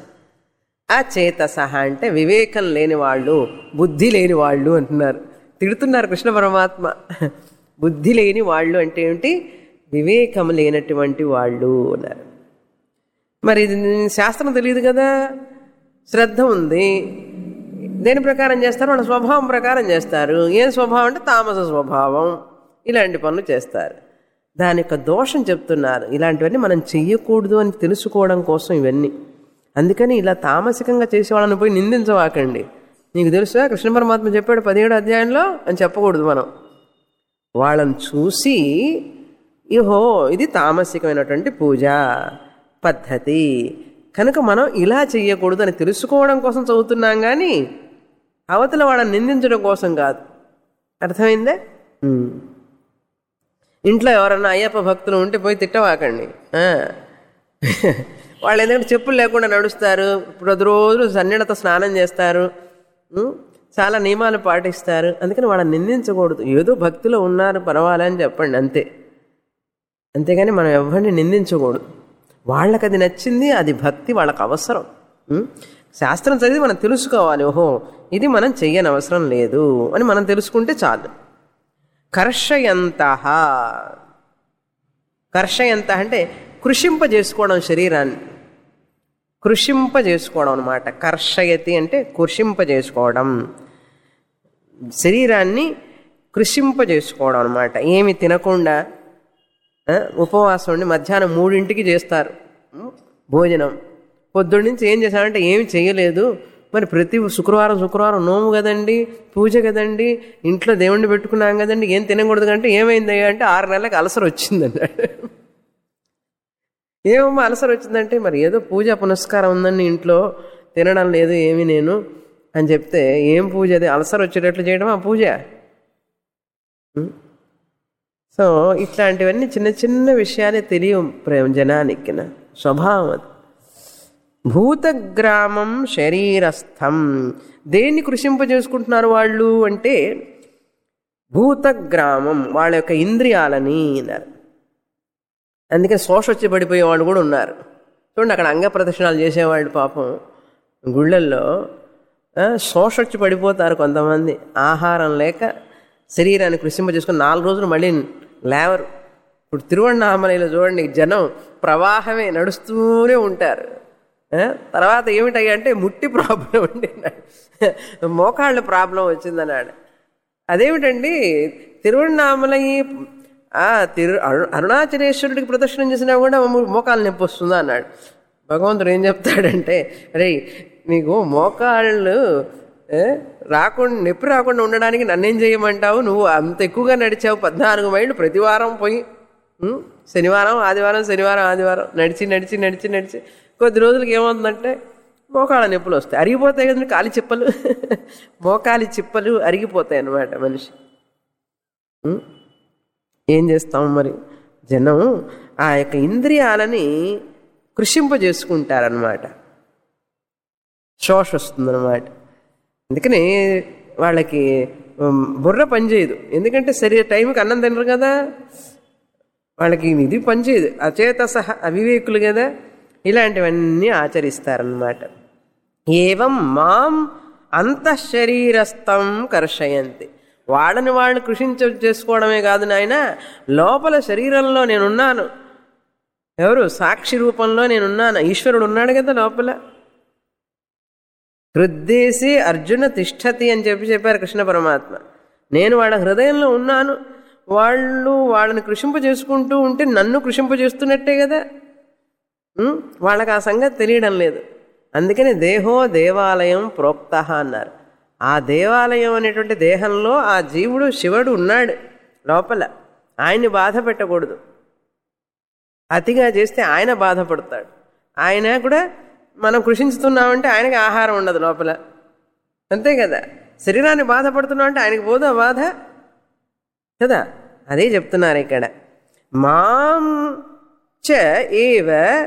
Speaker 1: అచేతసహ అంటే వివేకం లేని వాళ్ళు బుద్ధి లేని వాళ్ళు అంటున్నారు తిడుతున్నారు కృష్ణ పరమాత్మ బుద్ధి లేని వాళ్ళు అంటే ఏమిటి వివేకం లేనటువంటి వాళ్ళు అన్నారు మరి ఇది శాస్త్రం తెలియదు కదా శ్రద్ధ ఉంది దేని ప్రకారం చేస్తారు వాళ్ళ స్వభావం ప్రకారం చేస్తారు ఏం స్వభావం అంటే తామస స్వభావం ఇలాంటి పనులు చేస్తారు దాని యొక్క దోషం చెప్తున్నారు ఇలాంటివన్నీ మనం చెయ్యకూడదు అని తెలుసుకోవడం కోసం ఇవన్నీ అందుకని ఇలా తామసికంగా చేసే వాళ్ళని పోయి నిందించవాకండి నీకు తెలుసా కృష్ణ పరమాత్మ చెప్పాడు పదిహేడు అధ్యాయంలో అని చెప్పకూడదు మనం వాళ్ళని చూసి ఇహో ఇది తామసికమైనటువంటి పూజ పద్ధతి కనుక మనం ఇలా చెయ్యకూడదు అని తెలుసుకోవడం కోసం చదువుతున్నాం కానీ అవతల వాళ్ళని నిందించడం కోసం కాదు అర్థమైందే ఉమ్. ఇంట్లో ఎవరన్నా అయ్యప్ప భక్తులు ఉంటే పోయి తిట్టవాకండి ఆ. వాళ్ళు ఎందుకంటే చెప్పులు లేకుండా నడుస్తారు ప్రతి రోజు సన్నీళ్ళతో స్నానం చేస్తారు ఉమ్, చాలా నియమాలు పాటిస్తారు అందుకని వాళ్ళని నిందించకూడదు ఏదో భక్తిలో ఉన్నారు పర్వాలే అని చెప్పండి అంతే అంతేగాని మనం ఎవరిని నిందించకూడదు వాళ్ళకి అది నచ్చింది అది భక్తి వాళ్ళకి అవసరం ఉం? శాస్త్రం చదివి మనం తెలుసుకోవాలి ఓహో ఇది మనం చెయ్యని అవసరం లేదు అని మనం తెలుసుకుంటే చాలు కర్షయంత కర్షయంత అంటే కృషింపజేసుకోవడం శరీరాన్ని కృషింపజేసుకోవడం అనమాట కర్షయతి అంటే కృషింపజేసుకోవడం శరీరాన్ని కృషింపజేసుకోవడం అనమాట ఏమి తినకుండా ఆ, ఉపవాసం ఉండి మధ్యాహ్నం మూడింటికి చేస్తారు ఉం? భోజనం పొద్దున్న నుంచి ఏం చేశారంటే ఏమి చేయలేదు మరి ప్రతి శుక్రవారం శుక్రవారం నోము కదండి పూజ కదండి ఇంట్లో దేవుణ్ణి పెట్టుకున్నాం కదండి ఏం తినకూడదు కంటే ఏమైంది అంటే ఆరు నెలలకు అలసర వచ్చిందన్నాడు ఏమమ్మా అలసర వచ్చిందంటే మరి ఏదో పూజ పునస్కారం ఉందండి ఇంట్లో తినడం లేదు ఏమి నేను అని చెప్తే ఏం పూజ అది అలసర వచ్చేటట్లు చేయడం ఆ పూజ సో ఇట్లాంటివన్నీ చిన్న చిన్న విషయాలే తెలియవు ప్రేమ జనానికి నా స్వభావం అది భూతగ్రామం శరీరస్థం దేన్ని కృషింపజేసుకుంటున్నారు వాళ్ళు అంటే భూతగ్రామం వాళ్ళ యొక్క ఇంద్రియాలని అన్నారు అందుకని శోష వచ్చి పడిపోయే వాళ్ళు కూడా ఉన్నారు చూడండి అక్కడ అంగ ప్రదక్షిణాలు చేసేవాళ్ళు పాపం గుళ్ళల్లో ఆ, శోష వచ్చి పడిపోతారు కొంతమంది ఆహారం లేక శరీరాన్ని కృషింప చేసుకుని నాలుగు రోజులు మళ్ళీ లేవరు ఇప్పుడు తిరువണ്ണామలలో చూడండి జనం ప్రవాహమే నడుస్తూనే ఉంటారు ఆ, తర్వాత ఏమిటయ్యా అంటే ముట్టి ప్రాబ్లం ఉండి మోకాళ్ళ ప్రాబ్లం వచ్చిందన్నాడు అదేమిటండి తిరువണ്ണామలై ఆ తిరు అరు అరుణాచలేశ్వరుడికి ప్రదర్శనం చేసినా కూడా మో- మోకాలు నొప్పి వస్తుందా అన్నాడు భగవంతుడు ఏం చెప్తాడంటే అరే నీకు మోకాళ్ళు ఏ, రాకుండా నొప్పి రాకుండా ఉండడానికి నన్నేం చేయమంటావు నువ్వు అంత ఎక్కువగా నడిచావు పద్నాలుగు మైళ్ళు ప్రతి వారం పోయి ఉం? శనివారం ఆదివారం శనివారం ఆదివారం నడిచి నడిచి నడిచి నడిచి కొద్ది రోజులకి ఏమవుతుందంటే మోకాళ్ళ నొప్పులు వస్తాయి అరిగిపోతాయి కదండి కాలి చిప్పలు మోకాలి చిప్పలు అరిగిపోతాయి అన్నమాట మనిషి ఉం? ఏం చేస్తాం మరి జనం ఆ యొక్క ఇంద్రియాలని కృషింపజేసుకుంటారనమాట శోష వస్తుందన్నమాట అందుకని వాళ్ళకి ఉమ్, బుర్ర పనిచేయదు ఎందుకంటే సరి టైంకి అన్నం తినరు కదా వాళ్ళకి ఇది పనిచేయదు అచేత సహా అవివేకులు కదా ఇలాంటివన్నీ ఆచరిస్తారనమాట ఏవం మాం అంతఃశరీరస్థం కర్షయంతి వాళ్ళని వాళ్ళు కృషించ చేసుకోవడమే కాదు నాయన లోపల శరీరంలో నేనున్నాను ఎవరు సాక్షి రూపంలో నేనున్నాను ఈశ్వరుడు ఉన్నాడు కదా లోపల హృద్దేశి అర్జున తిష్టతి అని చెప్పి చెప్పారు కృష్ణ పరమాత్మ నేను వాళ్ళ హృదయంలో ఉన్నాను వాళ్ళు వాళ్ళని కృషింప చేసుకుంటూ ఉంటే నన్ను కృషింప చేస్తున్నట్టే కదా ఉం? వాళ్ళకి ఆ సంగతి తెలియడం లేదు అందుకని దేహో దేవాలయం ప్రోక్త అన్నారు ఆ దేవాలయం అనేటువంటి దేహంలో ఆ జీవుడు శివుడు ఉన్నాడు లోపల ఆయన్ని బాధ పెట్టకూడదు అతిగా చేస్తే ఆయన బాధపడతాడు ఆయన కూడా మనం కృషించుతున్నామంటే ఆయనకి ఆహారం ఉండదు లోపల అంతే కదా శరీరాన్ని బాధపడుతున్నామంటే ఆయనకి పోదు ఆ బాధ కదా అదే చెప్తున్నారు ఇక్కడ మాం చ ఏవ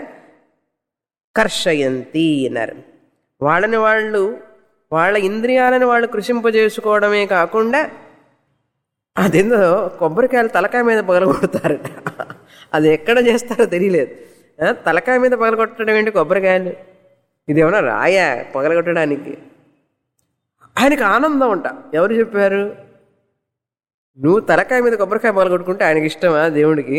Speaker 1: కర్షయంతి అన్నారు వాళ్ళని వాళ్ళు వాళ్ళ ఇంద్రియాలను వాళ్ళు కృషింపజేసుకోవడమే కాకుండా అదేందో కొబ్బరికాయలు తలకాయ మీద పగలగొడతారట అది ఎక్కడ చేస్తారో తెలియలేదు ఆ, తలకాయ మీద పగలగొట్టడం ఏంటి కొబ్బరికాయలు ఇది ఏమన్నా రాయా పగలగొట్టడానికి ఆయనకి ఆనందం అంట ఎవరు చెప్పారు నువ్వు తలకాయ మీద కొబ్బరికాయ పగలగొట్టుకుంటే ఆయనకి ఇష్టమా దేవుడికి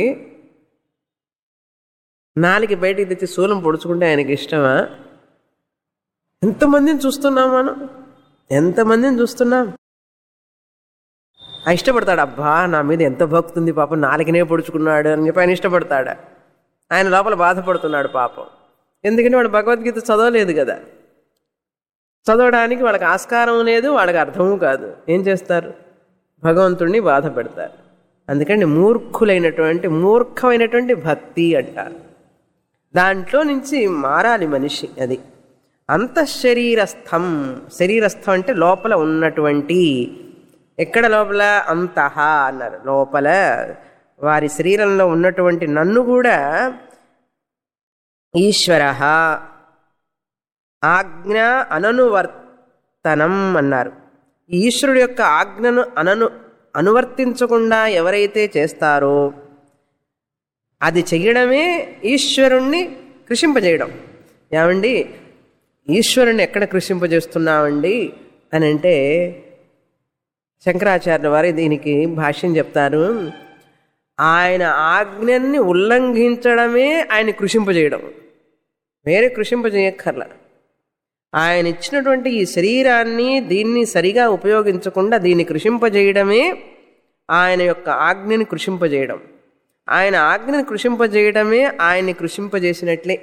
Speaker 1: నాలుగు బయటికి తెచ్చి శూలం పొడుచుకుంటే ఆయనకి ఇష్టమా ఎంతమందిని చూస్తున్నాం మనం ఎంతమందిని చూస్తున్నాం ఆ ఇష్టపడతాడు అబ్బా నా మీద ఎంత భక్తి ఉంది పాపం నాలుగునే పొడుచుకున్నాడు అని చెప్పి ఆయన ఇష్టపడతాడా ఆయన లోపల బాధపడుతున్నాడు పాపం ఎందుకంటే వాడు భగవద్గీత చదవలేదు కదా చదవడానికి వాళ్ళకి ఆస్కారం లేదు వాళ్ళకి అర్థము కాదు ఏం చేస్తారు భగవంతుణ్ణి బాధ పెడతారు అందుకని మూర్ఖులైనటువంటి మూర్ఖమైనటువంటి భక్తి అంటారు దాంట్లో నుంచి మారాలి మనిషి అది అంతఃశరీరస్థం శరీరస్థం అంటే లోపల ఉన్నటువంటి ఎక్కడ లోపల అంతః అన్నారు లోపల వారి శరీరంలో ఉన్నటువంటి నన్ను కూడా ఈశ్వర ఆజ్ఞ అననువర్తనం అన్నారు ఈశ్వరుడు యొక్క ఆజ్ఞను అనను అనువర్తించకుండా ఎవరైతే చేస్తారో అది చెయ్యడమే ఈశ్వరుణ్ణి కృషింపజేయడం ఏమండి ఈశ్వరుణ్ణి ఎక్కడ కృషింపజేస్తున్నామండి అని అంటే శంకరాచార్య వారు దీనికి భాష్యం చెప్తారు ఆయన ఆజ్ఞని ఉల్లంఘించడమే ఆయన కృషింపజేయడం వేరే కృషింపజేయక్కర్లా ఆయన ఇచ్చినటువంటి ఈ శరీరాన్ని దీన్ని సరిగా ఉపయోగించకుండా దీన్ని కృషింపజేయడమే ఆయన యొక్క ఆజ్ఞని కృషింపజేయడం ఆయన ఆజ్ఞని కృషింపజేయడమే ఆయన్ని కృషింపజేసినట్లే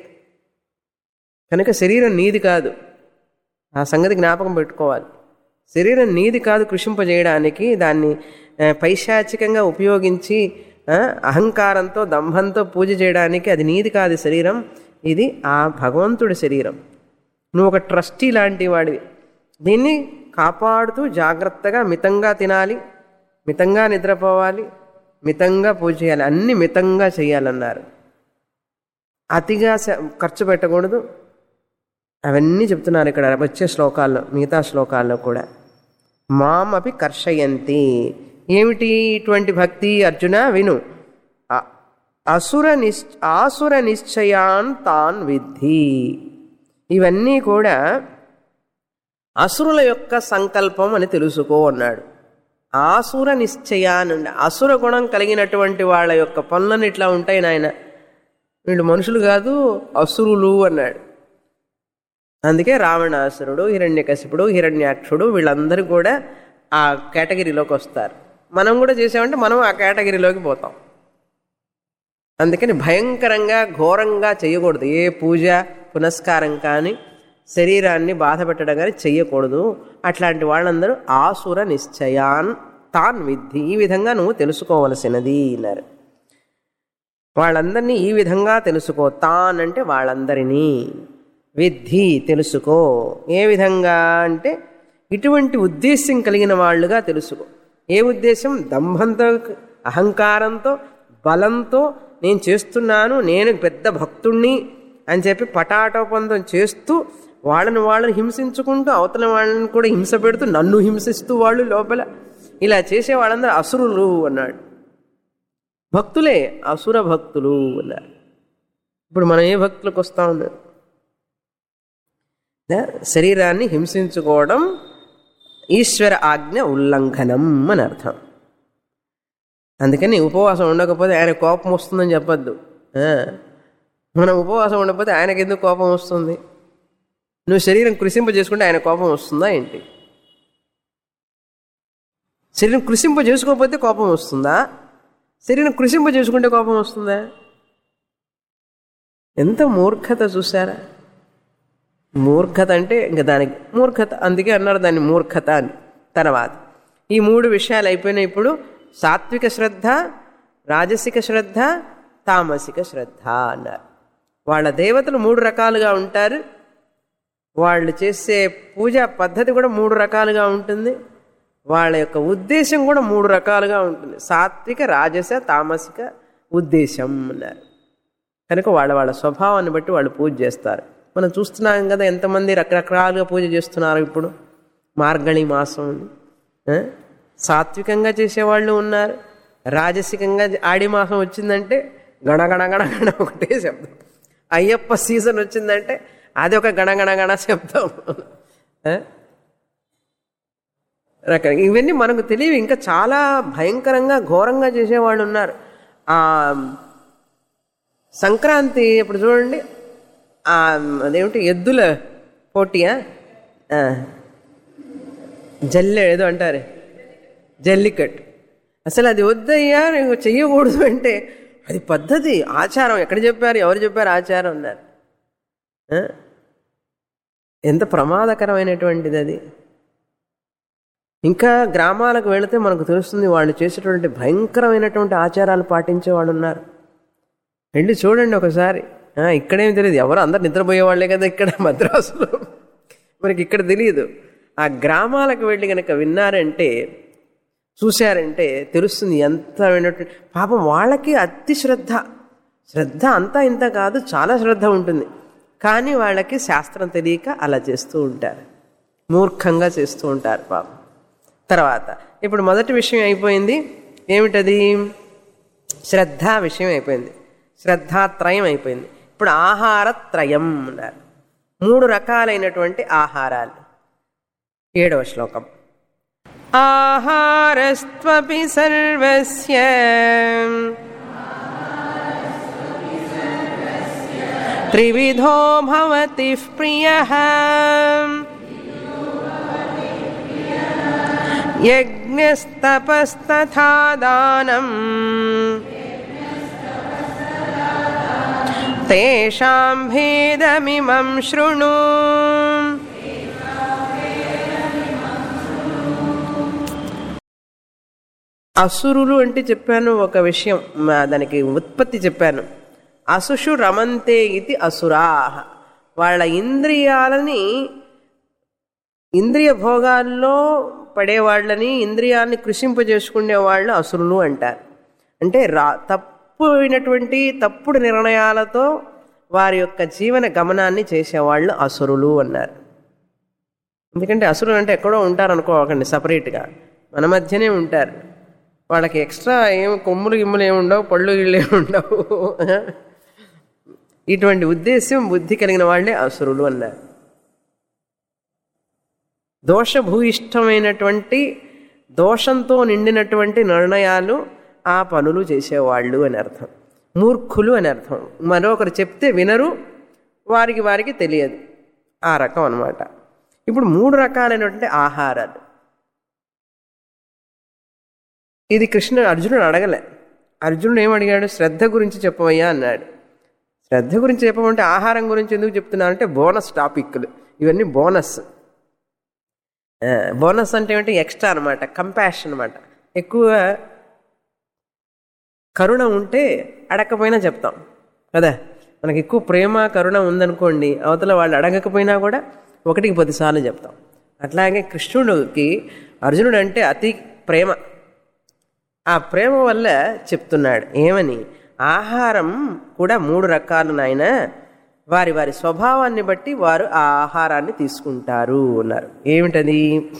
Speaker 1: కనుక శరీరం నీది కాదు ఆ సంగతి జ్ఞాపకం పెట్టుకోవాలి శరీరం నీది కాదు కృషింపజేయడానికి దాన్ని ఆ, పైశాచికంగా ఉపయోగించి ఆ, అహంకారంతో దంభంతో పూజ చేయడానికి అది నీది కాదు శరీరం ఇది ఆ భగవంతుడి శరీరం నువ్వు ఒక ట్రస్టీ లాంటి వాడివి దీన్ని కాపాడుతూ జాగ్రత్తగా మితంగా తినాలి మితంగా నిద్రపోవాలి మితంగా పూజ చేయాలి అన్ని మితంగా చేయాలన్నారు అతిగా స- ఖర్చు పెట్టకూడదు అవన్నీ చెప్తున్నారు ఇక్కడ వచ్చే శ్లోకాల్లో మిగతా శ్లోకాల్లో కూడా మాం అపి కర్షయంతి ఏమిటి ఇటువంటి భక్తి అర్జున విను అ- అసుర నిశ్ ఆసుర నిశ్చయాన్ తాన్ విద్ధి ఇవన్నీ కూడా అసురుల యొక్క సంకల్పం అని తెలుసుకో అన్నాడు ఆసుర నిశ్చయానుండి అసుర గుణం కలిగినటువంటి వాళ్ళ యొక్క పనులను ఇట్లా ఉంటాయి నాయన వీళ్ళు మనుషులు కాదు అసురులు అన్నాడు అందుకే రావణాసురుడు హిరణ్యకశిపుడు హిరణ్యాక్షుడు వీళ్ళందరూ కూడా ఆ కేటగిరీలోకి వస్తారు మనం కూడా చేసామంటే మనం ఆ కేటగిరీలోకి పోతాం అందుకని భయంకరంగా ఘోరంగా చేయకూడదు ఏ పూజ పునస్కారం కానీ శరీరాన్ని బాధ పెట్టడం కానీ చెయ్యకూడదు అట్లాంటి వాళ్ళందరూ ఆసుర నిశ్చయాన్ తాన్ విద్ధి ఈ విధంగా నువ్వు తెలుసుకోవలసినది అన్నారు వాళ్ళందరినీ ఈ విధంగా తెలుసుకో తాన్ అంటే వాళ్ళందరినీ విద్ధి తెలుసుకో ఏ విధంగా అంటే ఇటువంటి ఉద్దేశ్యం కలిగిన వాళ్ళుగా తెలుసుకో ఏ ఉద్దేశం దంభంతో అహంకారంతో బలంతో నేను చేస్తున్నాను నేను పెద్ద భక్తుణ్ణి అని చెప్పి పటాటోపంతం చేస్తూ వాళ్ళని వాళ్ళని హింసించుకుంటూ అవతల వాళ్ళని కూడా హింస పెడుతూ నన్ను హింసిస్తూ వాళ్ళు లోపల ఇలా చేసే వాళ్ళందరూ అసురులు అన్నాడు భక్తులే అసుర భక్తులు అన్నారు ఇప్పుడు మనం ఏ భక్తులకు వస్తా ఉన్నాం శరీరాన్ని హింసించుకోవడం ఈశ్వర ఆజ్ఞ ఉల్లంఘనం అని అర్థం అందుకని ఉపవాసం ఉండకపోతే ఆయన కోపం వస్తుందని చెప్పద్దు ఆ, మనం ఉపవాసం ఉండకపోతే ఆయనకి ఎందుకు కోపం వస్తుంది నువ్వు శరీరం కృషింప చేసుకుంటే ఆయన కోపం వస్తుందా ఏంటి శరీరం కృషింప చేసుకోకపోతే కోపం వస్తుందా శరీరం కృషింప చేసుకుంటే కోపం వస్తుందా ఎంత మూర్ఖత చూసారా మూర్ఖత అంటే ఇంకా దానికి మూర్ఖత అందుకే అన్నారు దాన్ని మూర్ఖత అని తర్వాత ఈ మూడు విషయాలు అయిపోయినాయి ఇప్పుడు సాత్విక శ్రద్ధ రాజసిక శ్రద్ధ తామసిక శ్రద్ధ అన్నారు వాళ్ళ దేవతలు మూడు రకాలుగా ఉంటారు వాళ్ళు చేసే పూజా పద్ధతి కూడా మూడు రకాలుగా ఉంటుంది వాళ్ళ యొక్క ఉద్దేశం కూడా మూడు రకాలుగా ఉంటుంది సాత్విక రాజస తామసిక ఉద్దేశం అన్నారు కనుక వాళ్ళ వాళ్ళ స్వభావాన్ని బట్టి వాళ్ళు పూజ చేస్తారు మనం చూస్తున్నాం కదా ఎంతమంది రకరకాలుగా పూజ చేస్తున్నారు ఇప్పుడు మార్గళి మాసం ఉంది. ఆ? సాత్వికంగా చేసేవాళ్ళు ఉన్నారు రాజసికంగా ఆడి మాసం వచ్చిందంటే గణగణ గణగణ ఒకటే శబ్దం అయ్యప్ప సీజన్ వచ్చిందంటే అది ఒక గణగణ గణ శబ్దం ఆ? రక ఇవన్నీ మనకు తెలియవు ఇంకా చాలా భయంకరంగా ఘోరంగా చేసేవాళ్ళు ఉన్నారు ఆ సంక్రాంతి ఇప్పుడు చూడండి ఆ అదేమిటి ఎద్దుల పోటీయా ఆ, జల్లె ఏదో అంటారు జల్లికట్ అసలు అది వద్దయ్యా నువ్వు చెయ్యకూడదు అంటే అది పద్ధతి ఆచారం ఎక్కడ చెప్పారు ఎవరు చెప్పారు ఆచారం అన్నారు ఆ? ఎంత ప్రమాదకరమైనటువంటిది అది ఇంకా గ్రామాలకు వెళితే మనకు తెలుస్తుంది వాళ్ళు చేసేటువంటి భయంకరమైనటువంటి ఆచారాలు పాటించే వాళ్ళు ఉన్నారు వెళ్ళి చూడండి ఒకసారి ఆ, ఇక్కడేం తెలియదు ఎవరు అందరు నిద్రపోయే వాళ్ళే కదా ఇక్కడ మద్రాసులో మనకి ఇక్కడ తెలియదు ఆ గ్రామాలకు వెళ్ళి కనుక విన్నారంటే చూశారంటే తెలుస్తుంది ఎంత వినటువంటి పాపం వాళ్ళకి అతి శ్రద్ధ శ్రద్ధ అంతా ఇంత కాదు చాలా శ్రద్ధ ఉంటుంది కానీ వాళ్ళకి శాస్త్రం తెలియక అలా చేస్తూ ఉంటారు మూర్ఖంగా చేస్తూ ఉంటారు పాపం తర్వాత ఇప్పుడు మొదటి విషయం అయిపోయింది ఏమిటది శ్రద్ధ విషయం అయిపోయింది శ్రద్ధాత్రయం అయిపోయింది ఇప్పుడు ఆహారత్రయం అన్నారు మూడు రకాలైనటువంటి ఆహారాలు ఏడవ శ్లోకం ఆహారస్త్వపి సర్వస్య త్రివిధో భవతి ప్రియ యజ్ఞస్తపస్తథా దానం తేషాం భేదమిమం శృణు అసురులు అంటే చెప్పాను ఒక విషయం మా దానికి ఉత్పత్తి చెప్పాను అసుషు రమంతే ఇది అసురాహ వాళ్ళ ఇంద్రియాలని ఇంద్రియ భోగాల్లో పడేవాళ్ళని ఇంద్రియాన్ని కృషింపజేసుకునే వాళ్ళు అసురులు అంటారు అంటే రా తప్పునటువంటి తప్పుడు నిర్ణయాలతో వారి యొక్క జీవన గమనాన్ని చేసేవాళ్ళు అసురులు అన్నారు ఎందుకంటే అసురులు అంటే ఎక్కడో ఉంటారు అనుకోకండి సపరేట్గా మన మధ్యనే ఉంటారు వాళ్ళకి ఎక్స్ట్రా ఏం కొమ్ములు గిమ్ములు ఏమి ఉండవు పళ్ళు గిళ్ళు ఏమి ఉండవు ఇటువంటి ఉద్దేశం బుద్ధి కలిగిన వాళ్ళే అసురులు అన్నారు దోషభూయిష్టమైనటువంటి దోషంతో నిండినటువంటి నిర్ణయాలు ఆ పనులు చేసేవాళ్ళు అని అర్థం మూర్ఖులు అని అర్థం మరొకరు చెప్తే వినరు వారికి వారికి తెలియదు ఆ రకం అనమాట ఇప్పుడు మూడు రకాలైనటువంటి ఆహారాలు ఇది కృష్ణ అర్జునుడు అడగలే అర్జునుడు ఏమడిగాడు శ్రద్ధ గురించి చెప్పవయ్యా అన్నాడు శ్రద్ధ గురించి చెప్పమంటే ఆహారం గురించి ఎందుకు చెప్తున్నానంటే బోనస్ టాపిక్లు ఇవన్నీ బోనస్ బోనస్ అంటే ఏంటి ఎక్స్ట్రా అనమాట కంపాషన్ అనమాట ఎక్కువ కరుణ ఉంటే అడగకపోయినా చెప్తాం కదా మనకి ఎక్కువ ప్రేమ కరుణ ఉందనుకోండి అవతల వాళ్ళు అడగకపోయినా కూడా ఒకటికి పదిసార్లు చెప్తాం అట్లాగే కృష్ణుడికి అర్జునుడు అంటే అతి ప్రేమ ఆ ప్రేమ వల్ల చెప్తున్నాడు ఏమని ఆహారం కూడా మూడు రకాలు నాయన వారి వారి స్వభావాన్ని బట్టి వారు ఆ ఆహారాన్ని తీసుకుంటారు అన్నారు ఏమిటది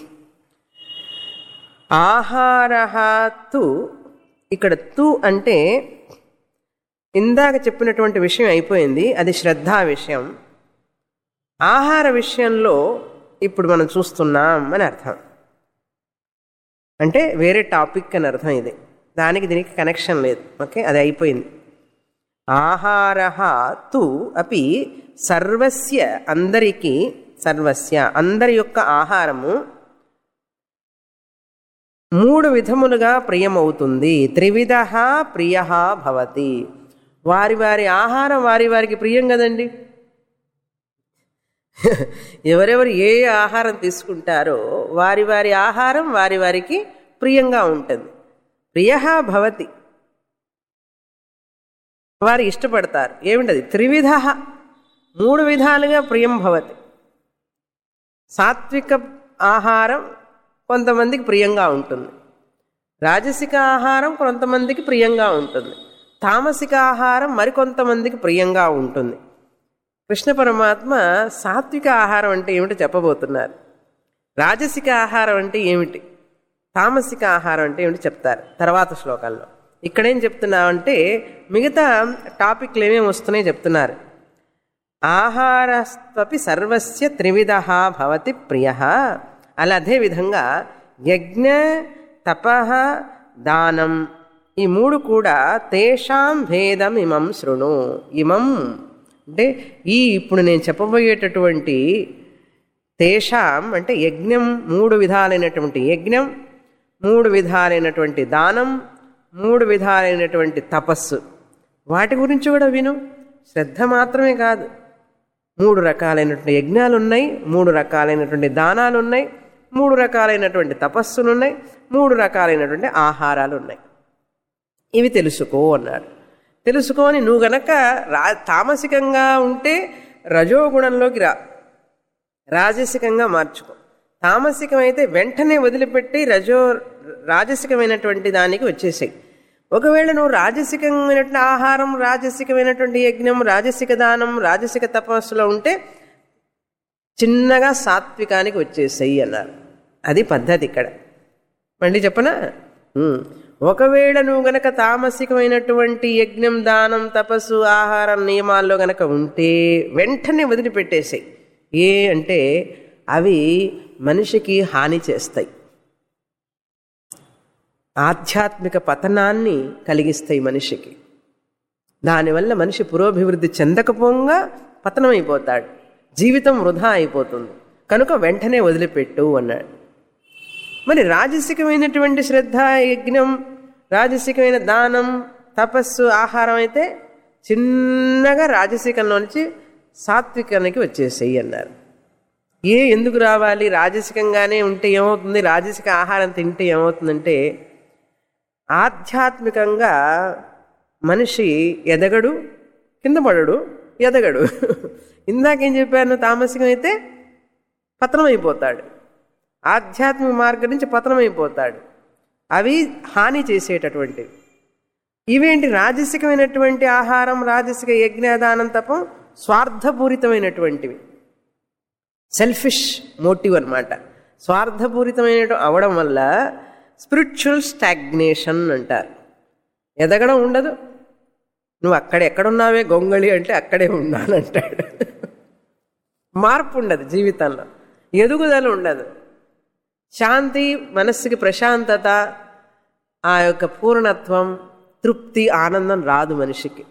Speaker 1: ఆహార తు ఇక్కడ తు అంటే ఇందాక చెప్పినటువంటి విషయం అయిపోయింది అది శ్రద్ధా విషయం ఆహార విషయంలో ఇప్పుడు మనం చూస్తున్నాం అని అర్థం అంటే వేరే టాపిక్ అని అర్థం ఇది దానికి దీనికి కనెక్షన్ లేదు ఓకే అది అయిపోయింది ఆహార తు అపి సర్వస్య అందరికీ సర్వస్య అందరి యొక్క ఆహారము మూడు విధములుగా ప్రియమవుతుంది త్రివిధ ప్రియ భవతి వారి వారి ఆహారం వారి వారికి ప్రియం కదండి ఎవరెవరు ఏ ఏ ఆహారం తీసుకుంటారో వారి వారి ఆహారం వారి వారికి ప్రియంగా ఉంటుంది ప్రియ భవతి వారు ఇష్టపడతారు ఏమిటది త్రివిధ మూడు విధాలుగా ప్రియం భవతి సాత్విక ఆహారం కొంతమందికి ప్రియంగా ఉంటుంది రాజసిక ఆహారం కొంతమందికి ప్రియంగా ఉంటుంది తామసిక ఆహారం మరికొంతమందికి ప్రియంగా ఉంటుంది కృష్ణ పరమాత్మ సాత్విక ఆహారం అంటే ఏమిటో చెప్పబోతున్నారు రాజసిక ఆహారం అంటే ఏమిటి తామసిక ఆహారం అంటే ఏమిటి చెప్తారు తర్వాత శ్లోకాల్లో ఇక్కడేం చెప్తున్నామంటే మిగతా టాపిక్లు ఏమేమి వస్తున్నాయి చెప్తున్నారు ఆహారస్వపి సర్వస్య త్రివిధ భవతి ప్రియ అలా అదే విధంగా యజ్ఞ తప దానం ఈ మూడు కూడా తేషాం భేదం ఇమం శృణు ఇమం అంటే ఈ ఇప్పుడు నేను చెప్పబోయేటటువంటి తేషాం అంటే యజ్ఞం మూడు విధాలైనటువంటి యజ్ఞం మూడు విధాలైనటువంటి దానం మూడు విధాలైనటువంటి తపస్సు వాటి గురించి కూడా విను శ్రద్ధ మాత్రమే కాదు మూడు రకాలైనటువంటి యజ్ఞాలు ఉన్నాయి మూడు రకాలైనటువంటి దానాలు ఉన్నాయి మూడు రకాలైనటువంటి తపస్సులు ఉన్నాయి మూడు రకాలైనటువంటి ఆహారాలు ఉన్నాయి ఇవి తెలుసుకో అన్నాడు తెలుసుకొని నువ్వు గనక రా తామసికంగా ఉంటే రజోగుణంలోకి రా రాజసికంగా మార్చుకో తామసికమైతే వెంటనే వదిలిపెట్టి రజో రాజసికమైనటువంటి దానికి వచ్చేసాయి ఒకవేళ నువ్వు రాజసికమైనటువంటి ఆహారం రాజసికమైనటువంటి యజ్ఞం రాజసిక దానం రాజసిక తపస్సులో ఉంటే చిన్నగా సాత్వికానికి వచ్చేసాయి అన్నారు అది పద్ధతి ఇక్కడ మళ్ళీ చెప్పనా ఉమ్. ఒకవేళ నువ్వు గనక తామసికమైనటువంటి యజ్ఞం దానం తపస్సు ఆహారం నియమాల్లో గనక ఉంటే వెంటనే వదిలిపెట్టేసాయి ఏ అంటే అవి మనిషికి హాని చేస్తాయి ఆధ్యాత్మిక పతనాన్ని కలిగిస్తాయి మనిషికి దానివల్ల మనిషి పురోభివృద్ధి చెందకపోగా పతనమైపోతాడు జీవితం వృధా అయిపోతుంది కనుక వెంటనే వదిలిపెట్టు అన్నాడు మరి రాజసికమైనటువంటి శ్రద్ధ యజ్ఞం రాజసికమైన దానం తపస్సు ఆహారం అయితే చిన్నగా రాజసికంలో నుంచి సాత్వికానికి వచ్చేసేయి అన్నారు ఏ ఎందుకు రావాలి రాజసికంగానే ఉంటే ఏమవుతుంది రాజసిక ఆహారం తింటే ఏమవుతుందంటే ఆధ్యాత్మికంగా మనిషి ఎదగడు కింద పడడు ఎదగడు ఇందాకేం చెప్పాను తామసికం అయితే పతనమైపోతాడు ఆధ్యాత్మిక మార్గం నుంచి పతనమైపోతాడు అవి హాని చేసేటటువంటివి ఇవేంటి రాజసికమైనటువంటి ఆహారం రాజసిక యజ్ఞదానం తపం స్వార్థపూరితమైనటువంటివి సెల్ఫిష్ మోటివ్ అనమాట స్వార్థపూరితమైన అవడం వల్ల స్పిరిచువల్ స్టాగ్నేషన్ అంటారు ఎదగడం ఉండదు నువ్వు అక్కడ ఎక్కడున్నావే గొంగళి అంటే అక్కడే ఉన్నానంటాడు మార్పు ఉండదు జీవితంలో ఎదుగుదల ఉండదు శాంతి మనస్సుకి ప్రశాంతత ఆ యొక్క పూర్ణత్వం తృప్తి ఆనందం రాదు మనిషికి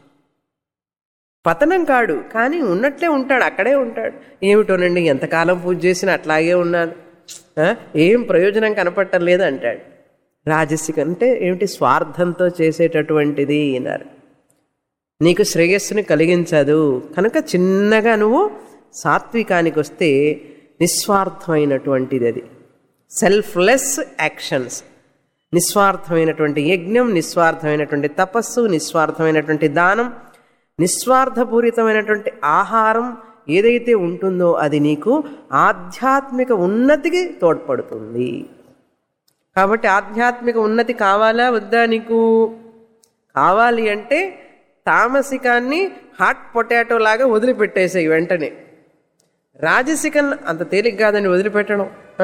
Speaker 1: పతనం కాడు కానీ ఉన్నట్లే ఉంటాడు అక్కడే ఉంటాడు ఏమిటోనండి ఎంతకాలం పూజ చేసినా అట్లాగే ఉన్నాడు ఆ, ఏం ప్రయోజనం కనపడటం లేదు అంటాడు రాజసిక అంటే ఏమిటి స్వార్థంతో చేసేటటువంటిది అన్నారు నీకు శ్రేయస్సుని కలిగించదు కనుక చిన్నగా నువ్వు సాత్వికానికి వస్తే నిస్వార్థమైనటువంటిది అది సెల్ఫ్లెస్ యాక్షన్స్ నిస్వార్థమైనటువంటి యజ్ఞం నిస్వార్థమైనటువంటి తపస్సు నిస్వార్థమైనటువంటి దానం నిస్వార్థపూరితమైనటువంటి ఆహారం ఏదైతే ఉంటుందో అది నీకు ఆధ్యాత్మిక ఉన్నతికి తోడ్పడుతుంది కాబట్టి ఆధ్యాత్మిక ఉన్నతి కావాలా వద్దా నీకు కావాలి అంటే తామసికాన్ని హాట్ పొటాటో లాగా వదిలిపెట్టేసాయి వెంటనే రాజసికం అంత తేలిక కాదండి వదిలిపెట్టడం ఆ.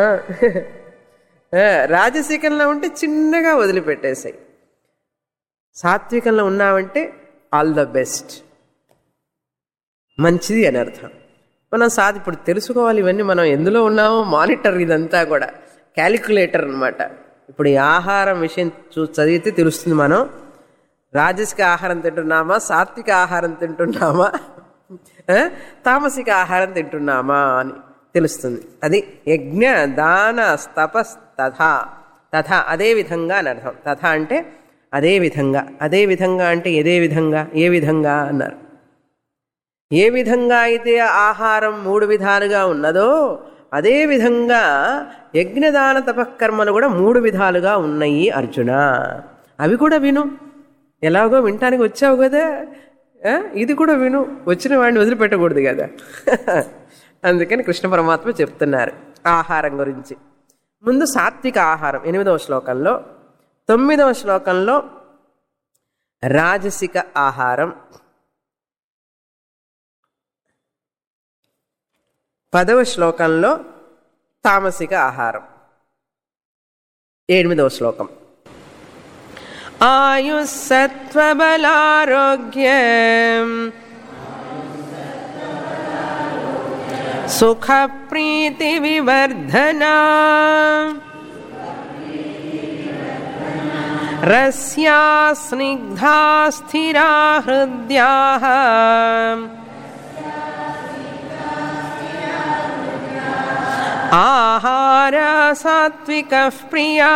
Speaker 1: ఆ, రాజసికంలో ఉంటే చిన్నగా వదిలిపెట్టేసాయి సాత్వికంలో ఉన్నామంటే ఆల్ ద బెస్ట్ మంచిది అని అర్థం మనం సాధి ఇప్పుడు తెలుసుకోవాలి ఇవన్నీ మనం ఎందులో ఉన్నామో మానిటర్ ఇదంతా కూడా క్యాలిక్యులేటర్ అన్నమాట ఇప్పుడు ఈ ఆహారం విషయం చూ చదివితే తెలుస్తుంది మనం రాజసిక ఆహారం తింటున్నామా సాత్విక ఆహారం తింటున్నామా ఆ? తామసిక ఆహారం తింటున్నామా అని తెలుస్తుంది అది యజ్ఞ దాన తపస్ తథా తథా అదే విధంగా అని అర్థం తథా అంటే అదే విధంగా అదే విధంగా అంటే ఏదే విధంగా ఏ విధంగా అన్నారు ఏ విధంగా అయితే ఆహారం మూడు విధాలుగా ఉన్నదో అదే విధంగా యజ్ఞదాన తపకర్మలు కూడా మూడు విధాలుగా ఉన్నాయి అర్జున అవి కూడా విను ఎలాగో వినటానికి వచ్చావు కదా ఆ, ఇది కూడా విను వచ్చిన వాడిని వదిలిపెట్టకూడదు కదా అందుకని కృష్ణ పరమాత్మ చెప్తున్నారు ఆహారం గురించి ముందు సాత్విక ఆహారం ఎనిమిదవ శ్లోకంలో తొమ్మిదవ శ్లోకంలో రాజసిక ఆహారం పదవ శ్లోకంలో తామసిక ఆహారం ఎనిమిదవ శ్లోకం ఆయుస్సత్వబలారోగ్యం సుఖప్రీతి వివర్ధనా రస్యా స్నిగ్ధా స్థిరా హృద్యా ఆహార సాత్విక ప్రియా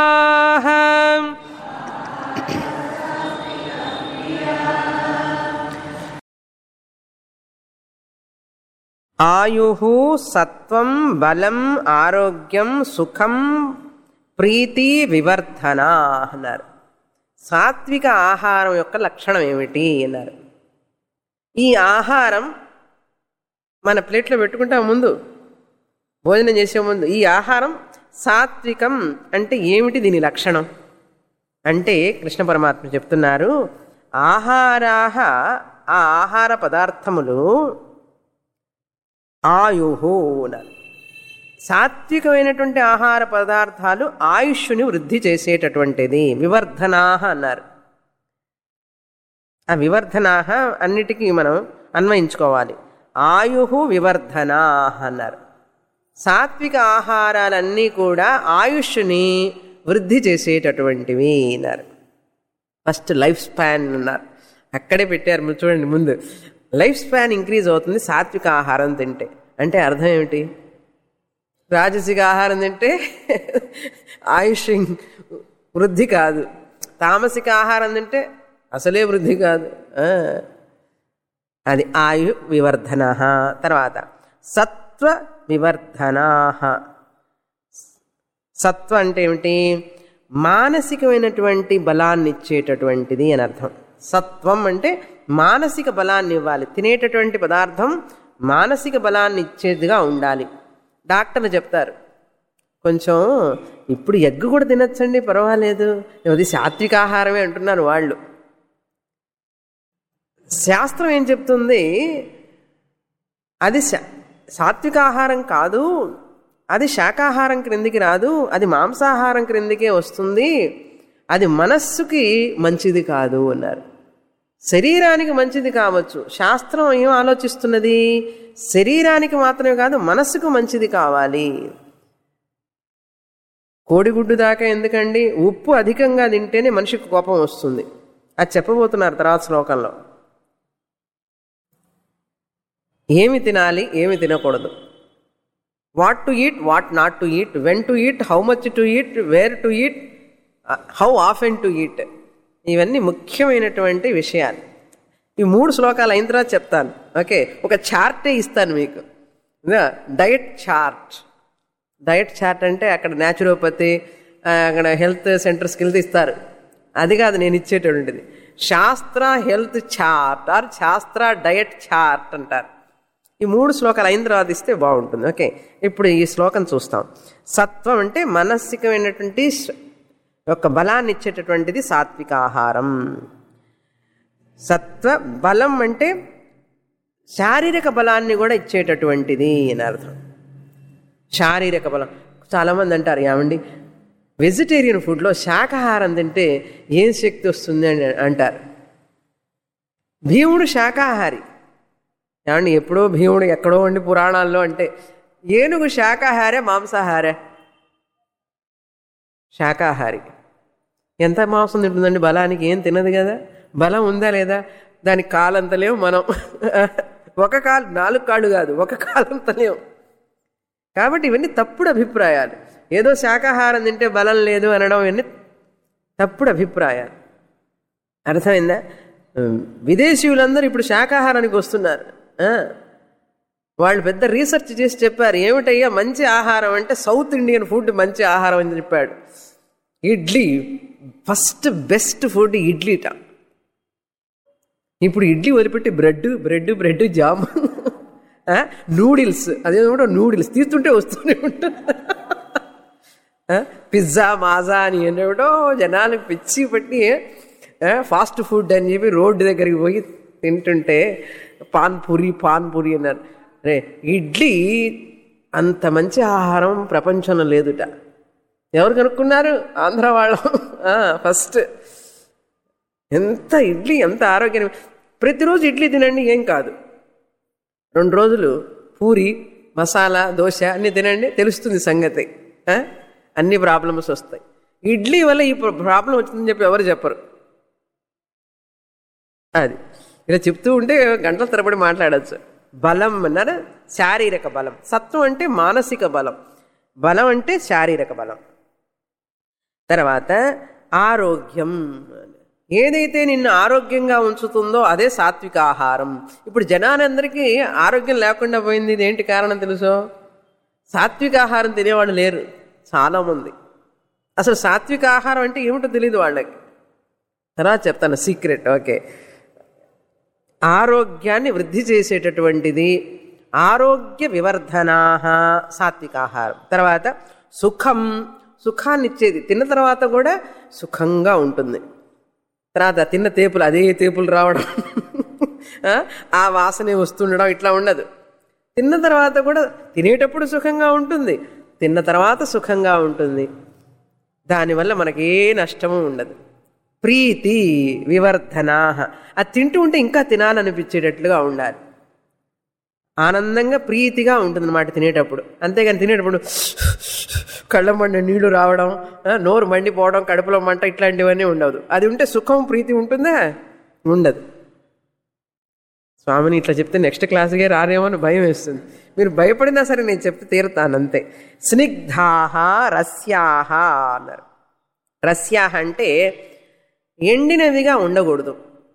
Speaker 1: ఆయు సత్వం బలం ఆరోగ్యం సుఖం ప్రీతి వివర్ధన అన్నారు సాత్విక ఆహారం యొక్క లక్షణం ఏమిటి అన్నారు ఈ ఆహారం మన ప్లేట్లో పెట్టుకుంటాం ముందు భోజనం చేసే ముందు ఈ ఆహారం సాత్వికం అంటే ఏమిటి దీని లక్షణం అంటే కృష్ణ పరమాత్మ చెప్తున్నారు ఆహారాహ ఆ ఆహార పదార్థములు ఆయుహు అన్నారు సాత్వికమైనటువంటి ఆహార పదార్థాలు ఆయుష్ని వృద్ధి చేసేటటువంటిది వివర్ధనాహ అన్నారు ఆ వివర్ధనాహ అన్నిటికీ మనం అన్వయించుకోవాలి ఆయుహు వివర్ధనాహ అన్నారు సాత్విక ఆహారాలన్నీ కూడా ఆయుష్ని వృద్ధి చేసేటటువంటివి అన్నారు ఫస్ట్ లైఫ్ స్పాన్ అన్నారు అక్కడే పెట్టారు మీరు చూడండి ముందు లైఫ్ స్పాన్ ఇంక్రీజ్ అవుతుంది సాత్విక ఆహారం తింటే అంటే అర్థం ఏమిటి రాజసిక ఆహారం తింటే ఆయుష్ వృద్ధి కాదు తామసిక ఆహారం తింటే అసలే వృద్ధి కాదు ఆ. అది ఆయు వివర్ధన తర్వాత సత్వ వివర్ధనా సత్వ అంటే ఏమిటి మానసికమైనటువంటి బలాన్ని ఇచ్చేటటువంటిది అని అర్థం సత్వం అంటే మానసిక బలాన్ని ఇవ్వాలి తినేటటువంటి పదార్థం మానసిక బలాన్ని ఇచ్చేదిగా ఉండాలి డాక్టర్లు చెప్తారు కొంచెం ఇప్పుడు ఎగ్గు కూడా తినచ్చండి పర్వాలేదు అది సాత్విక ఆహారమే అంటున్నారు వాళ్ళు శాస్త్రం ఏం చెప్తుంది అది శా- సాత్విక ఆహారం కాదు అది శాకాహారం క్రిందికి రాదు అది మాంసాహారం క్రిందికే వస్తుంది అది మనస్సుకి మంచిది కాదు అన్నారు శరీరానికి మంచిది కావచ్చు శాస్త్రం ఏం ఆలోచిస్తున్నది శరీరానికి మాత్రమే కాదు మనస్సుకు మంచిది కావాలి కోడిగుడ్డు దాకా ఎందుకండి ఉప్పు అధికంగా తింటేనే మనిషికి కోపం వస్తుంది అది చెప్పబోతున్నారు తర్వాత శ్లోకంలో ఏమి తినాలి ఏమి తినకూడదు what to eat what not to eat when to eat how much to eat where to eat how often to eat ఇవన్నీ ముఖ్యమైనటువంటి విషయాలు ఈ మూడు శ్లోకాలు అయిన తర్వాత చెప్తాను ఓకే ఒక చార్టే ఇస్తాను మీకు డయట్ చార్ట్ డయట్ చార్ట్ అంటే అక్కడ న్యాచురోపతి ఆ, అక్కడ హెల్త్ సెంటర్స్కి వెళ్తే ఇస్తారు అది కాదు నేను ఇచ్చేటటువంటిది శాస్త్ర హెల్త్ చార్ట్ ఆర్ శాస్త్ర డయట్ చార్ట్ అంటారు ఈ మూడు శ్లోకాలు అయిన తర్వాత ఇస్తే బాగుంటుంది ఓకే ఇప్పుడు ఈ శ్లోకం చూస్తాం సత్వం అంటే మానసికమైనటువంటి శ- యొక్క బలాన్ని ఇచ్చేటటువంటిది సాత్విక ఆహారం సత్వ బలం అంటే శారీరక బలాన్ని కూడా ఇచ్చేటటువంటిది అని అర్థం శారీరక బలం చాలామంది అంటారు ఏమండి వెజిటేరియన్ ఫుడ్లో శాకాహారం తింటే ఏం శక్తి వస్తుంది అని అంటారు భీముడు శాకాహారి ఏమండి ఎప్పుడో భీముడు ఎక్కడో ఉండి పురాణాల్లో అంటే ఏనుగు శాకాహారే మాంసాహారే శాకాహారి ఎంత మాంసం తింటుందండి బలానికి ఏం తినదు కదా బలం ఉందా లేదా దానికి కాలంత లేవు మనం ఒక కాలు నాలుగు కాళ్ళు కాదు ఒక కాలంత లేవు కాబట్టి ఇవన్నీ తప్పుడు అభిప్రాయాలు ఏదో శాకాహారం తింటే బలం లేదు అనడం ఇవన్నీ తప్పుడు అభిప్రాయాలు అర్థమైందా విదేశీయులందరూ ఇప్పుడు శాకాహారానికి వస్తున్నారు ఆ, వాళ్ళు పెద్ద రీసెర్చ్ చేసి చెప్పారు ఏమిటయ్యా మంచి ఆహారం అంటే సౌత్ ఇండియన్ ఫుడ్ మంచి ఆహారం అని చెప్పాడు ఇడ్లీ ఫస్ట్ బెస్ట్ ఫుడ్ ఇడ్లీట ఇప్పుడు ఇడ్లీ వదిలిపెట్టి బ్రెడ్ బ్రెడ్ బ్రెడ్ జామ్ ఆ, నూడిల్స్ అదే కూడా నూడిల్స్ తీస్తుంటే వస్తూనే ఉంటుంది ఆ, పిజ్జా మాజా అని ఏమిటో జనాలు పిచ్చి పట్టి ఆ, ఫాస్ట్ ఫుడ్ అని చెప్పి రోడ్డు దగ్గరికి పోయి తింటుంటే పాన్పూరి పాన్పూరి అన్నారు రే ఇడ్లీ అంత మంచి ఆహారం ప్రపంచంలో లేదుట ఎవరు కనుక్కున్నారు ఆంధ్ర వాళ్ళం ఆ, ఫస్ట్ ఎంత ఇడ్లీ ఎంత ఆరోగ్యం ప్రతిరోజు ఇడ్లీ తినండి ఏం కాదు రెండు రోజులు పూరి మసాలా దోశ అన్ని తినండి తెలుస్తుంది సంగతి ఆ? అన్ని ప్రాబ్లమ్స్ వస్తాయి ఇడ్లీ వల్ల ఈ ప్రాబ్లం వచ్చిందని చెప్పి ఎవరు చెప్పరు అది ఇలా చెప్తూ ఉంటే గంటల తరబడి మాట్లాడచ్చు బలం అన్నారు శారీరక బలం సత్వం అంటే మానసిక బలం బలం అంటే శారీరక బలం తర్వాత ఆరోగ్యం ఏదైతే నిన్ను ఆరోగ్యంగా ఉంచుతుందో అదే సాత్విక ఆహారం ఇప్పుడు జనాలందరికీ ఆరోగ్యం లేకుండా పోయింది ఇదేంటి కారణం తెలుసో సాత్విక ఆహారం తినేవాళ్ళు లేరు చాలామంది అసలు సాత్విక ఆహారం అంటే ఏమిటో తెలియదు వాళ్ళకి తర్వాత చెప్తాను సీక్రెట్ ఓకే ఆరోగ్యాన్ని వృద్ధి చేసేటటువంటిది ఆరోగ్య వివర్ధనా సాత్విక ఆహారం తర్వాత సుఖం సుఖాన్ని ఇచ్చేది తిన్న తర్వాత కూడా సుఖంగా ఉంటుంది తర్వాత తిన్న తేపులు అదే తేపులు రావడం ఆ, ఆ వాసనే వస్తుండడం ఇట్లా ఉండదు తిన్న తర్వాత కూడా తినేటప్పుడు సుఖంగా ఉంటుంది తిన్న తర్వాత సుఖంగా ఉంటుంది దానివల్ల మనకే నష్టము ఉండదు ప్రీతి వివర్ధనా అది తింటూ ఉంటే ఇంకా తినాలనిపించేటట్లుగా ఉండాలి ఆనందంగా ప్రీతిగా ఉంటుంది అన్నమాట తినేటప్పుడు అంతేగాని తినేటప్పుడు కళ్ళ మండి నీళ్లు రావడం ఆ, నోరు మండిపోవడం కడుపులో మంట ఇట్లాంటివన్నీ ఉండదు అది ఉంటే సుఖం ప్రీతి ఉంటుందా ఉండదు స్వామిని ఇట్లా చెప్తే నెక్స్ట్ క్లాస్కే రారేమో అని భయం వేస్తుంది మీరు భయపడినా సరే నేను చెప్తే తీరుతాను అంతే స్నిగ్ధాహ రస్యాహ అన్నారు రస్యాహ అంటే ఎండినవిగా ఉండకూడదు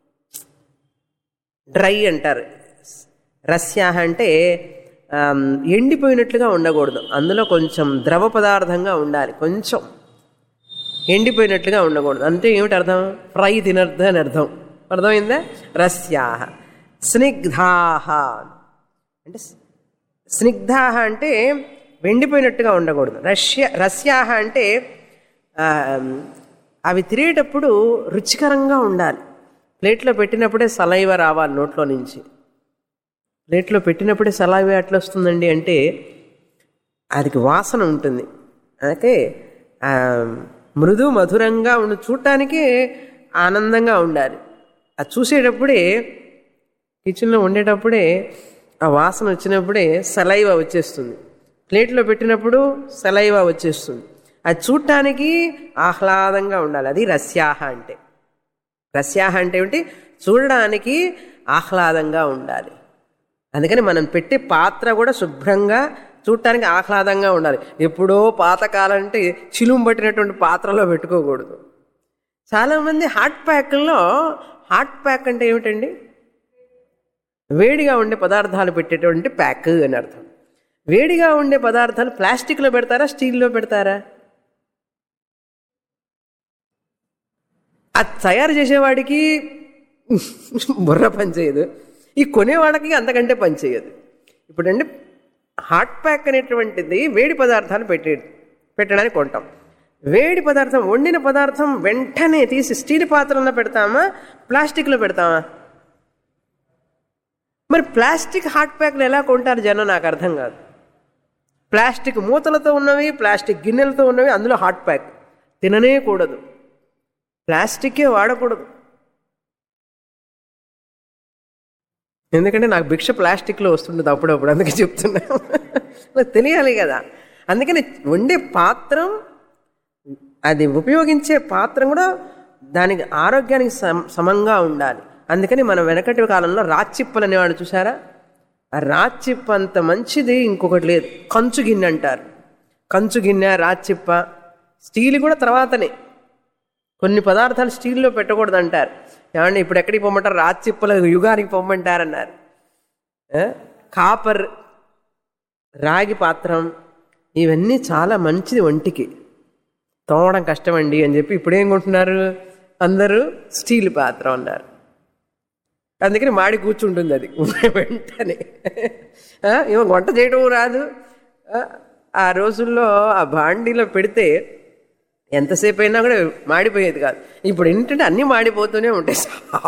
Speaker 1: డ్రై అంటారు రస్యాహ అంటే ఆమ్, ఎండిపోయినట్లుగా ఉండకూడదు అందులో కొంచెం ద్రవ పదార్థంగా ఉండాలి కొంచెం ఎండిపోయినట్లుగా ఉండకూడదు అంటే ఏమిటి అర్థం ఫ్రై తినర్థ అని అర్థం అర్థమైందా రస్యాహ స్నిగ్ధాహ అంటే స్నిగ్ధాహ అంటే వెండిపోయినట్టుగా ఉండకూడదు రష్య రస్యాహ అంటే ఆ, అవి తినేటప్పుడు రుచికరంగా ఉండాలి ప్లేట్లో పెట్టినప్పుడే సలైవ రావాలి నోట్లో నుంచి ప్లేట్లో పెట్టినప్పుడే సలైవ ఎట్లా వస్తుందండి అంటే అదికి వాసన ఉంటుంది అందుకే ఆ, మృదు మధురంగా ఉండి చూడటానికి ఆనందంగా ఉండాలి అది చూసేటప్పుడే కిచెన్లో వండేటప్పుడే ఆ వాసన వచ్చినప్పుడే సలైవ వచ్చేస్తుంది ప్లేట్లో పెట్టినప్పుడు సలైవ వచ్చేస్తుంది అది చూడటానికి ఆహ్లాదంగా ఉండాలి అది రస్యాహ అంటే రస్యాహ అంటే ఏమిటి చూడడానికి ఆహ్లాదంగా ఉండాలి అందుకని మనం పెట్టే పాత్ర కూడా శుభ్రంగా చూడటానికి ఆహ్లాదంగా ఉండాలి ఎప్పుడో పాతకాలం అంటే చిలుం పట్టినటువంటి పాత్రలో పెట్టుకోకూడదు చాలామంది హాట్ ప్యాక్లో హాట్ ప్యాక్ అంటే ఏమిటండి వేడిగా ఉండే పదార్థాలు పెట్టేటువంటి ప్యాక్ అని అర్థం వేడిగా ఉండే పదార్థాలు ప్లాస్టిక్లో పెడతారా స్టీల్లో పెడతారా అది తయారు చేసేవాడికి బుర్ర పనిచేయదు ఈ కొనేవాడికి అంతకంటే పనిచేయదు ఇప్పుడంటే హాట్ ప్యాక్ అనేటువంటిది వేడి పదార్థాలు పెట్టే పెట్టడానికి కొంటాం వేడి పదార్థం వండిన పదార్థం వెంటనే తీసి స్టీల్ పాత్రలో పెడతామా ప్లాస్టిక్లో పెడతామా మరి ప్లాస్టిక్ హాట్ ప్యాక్లు ఎలా కొంటారు జనం నాకు అర్థం కాదు ప్లాస్టిక్ మూతలతో ఉన్నవి ప్లాస్టిక్ గిన్నెలతో ఉన్నవి అందులో హాట్ ప్యాక్ తిననే కూడదు ప్లాస్టిక్కే వాడకూడదు ఎందుకంటే నాకు భిక్ష ప్లాస్టిక్లో వస్తుంటుంది అప్పుడప్పుడు అందుకే చెప్తున్నా నాకు తెలియాలి కదా అందుకని వండే పాత్రం అది ఉపయోగించే పాత్రం కూడా దానికి ఆరోగ్యానికి సమ సమంగా ఉండాలి అందుకని మనం వెనకటి కాలంలో రాచిప్పలు అనేవాడు చూసారా ఆ రాచిప్ప అంత మంచిది ఇంకొకటి లేదు కంచు గిన్నె అంటారు కంచు గిన్నె రాచిప్ప స్టీల్ కూడా తర్వాతనే కొన్ని పదార్థాలు స్టీల్లో పెట్టకూడదు అంటారు ఏమంటే ఇప్పుడు ఎక్కడికి పొమ్మంటారు రాచిప్పల యుగానికి పొమ్మంటారన్నారు ఆ? కాపర్ రాగి పాత్రం ఇవన్నీ చాలా మంచిది ఒంటికి తోమడం కష్టమండి అని చెప్పి ఇప్పుడు ఏం కొంటున్నారు అందరూ స్టీల్ పాత్ర అన్నారు అందుకని మాడి కూర్చుంటుంది అది వెంటనే ఆ, ఏమో వంట చేయడం రాదు ఆ, ఆ రోజుల్లో ఆ బాండీలో పెడితే ఎంతసేపు అయినా కూడా మాడిపోయేది కాదు ఇప్పుడు ఏంటంటే అన్నీ మాడిపోతూనే ఉంటాయి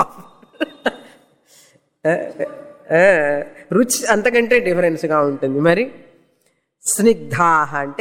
Speaker 1: ఆ, ఆ, రుచి అంతకంటే డిఫరెన్స్గా ఉంటుంది మరి స్నిగ్ధాహ అంటే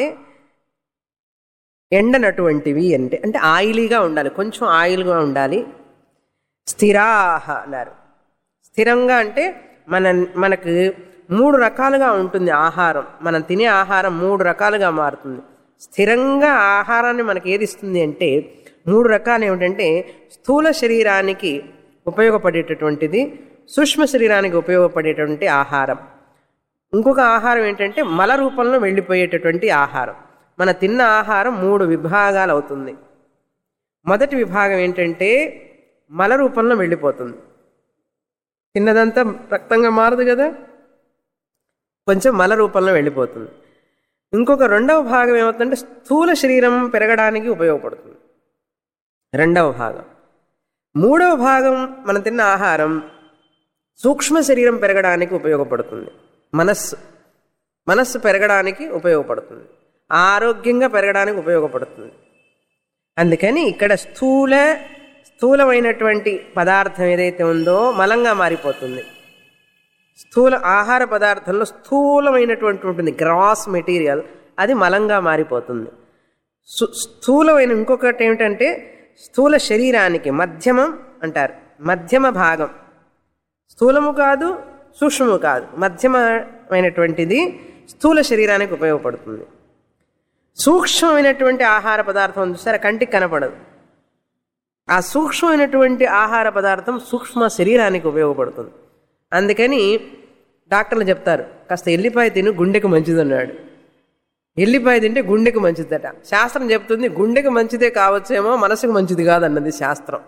Speaker 1: ఎండనటువంటివి అంటే అంటే ఆయిలీగా ఉండాలి కొంచెం ఆయిల్గా ఉండాలి స్థిరాహ అన్నారు స్థిరంగా అంటే మన మనకు మూడు రకాలుగా ఉంటుంది ఆహారం మనం తినే ఆహారం మూడు రకాలుగా మారుతుంది స్థిరంగా ఆహారాన్ని మనకి ఏది ఇస్తుంది అంటే మూడు రకాలు ఏమిటంటే స్థూల శరీరానికి ఉపయోగపడేటటువంటిది సూక్ష్మ శరీరానికి ఉపయోగపడేటువంటి ఆహారం ఇంకొక ఆహారం ఏంటంటే మల రూపంలో వెళ్ళిపోయేటటువంటి ఆహారం మన తిన్న ఆహారం మూడు విభాగాలు అవుతుంది మొదటి విభాగం ఏంటంటే మల రూపంలో వెళ్ళిపోతుంది తిన్నదంతా రక్తంగా మారదు కదా కొంచెం మల రూపంలో వెళ్ళిపోతుంది ఇంకొక రెండవ భాగం ఏమవుతుందంటే స్థూల శరీరం పెరగడానికి ఉపయోగపడుతుంది రెండవ భాగం మూడవ భాగం మనం తిన్న ఆహారం సూక్ష్మ శరీరం పెరగడానికి ఉపయోగపడుతుంది మనస్సు మనస్సు పెరగడానికి ఉపయోగపడుతుంది ఆరోగ్యంగా పెరగడానికి ఉపయోగపడుతుంది అందుకని ఇక్కడ స్థూల స్థూలమైనటువంటి పదార్థం ఏదైతే ఉందో మలంగా మారిపోతుంది స్థూల ఆహార పదార్థంలో స్థూలమైనటువంటి ఉంటుంది గ్రాస్ మెటీరియల్ అది మలంగా మారిపోతుంది సు- స్థూలమైన ఇంకొకటి ఏమిటంటే స్థూల శరీరానికి మధ్యమం అంటారు మధ్యమ భాగం స్థూలము కాదు సూక్ష్మము కాదు మధ్యమమైనటువంటిది స్థూల శరీరానికి ఉపయోగపడుతుంది సూక్ష్మమైనటువంటి ఆహార పదార్థం చూసారా కంటికి కనపడదు ఆ సూక్ష్మమైనటువంటి ఆహార పదార్థం సూక్ష్మ శరీరానికి ఉపయోగపడుతుంది అందుకని డాక్టర్లు చెప్తారు కాస్త ఎల్లిపాయ తిను గుండెకు మంచిది అన్నాడు ఎల్లిపాయ తింటే గుండెకు మంచిదట శాస్త్రం చెప్తుంది గుండెకు మంచిదే కావచ్చేమో మనసుకు మంచిది కాదన్నది శాస్త్రం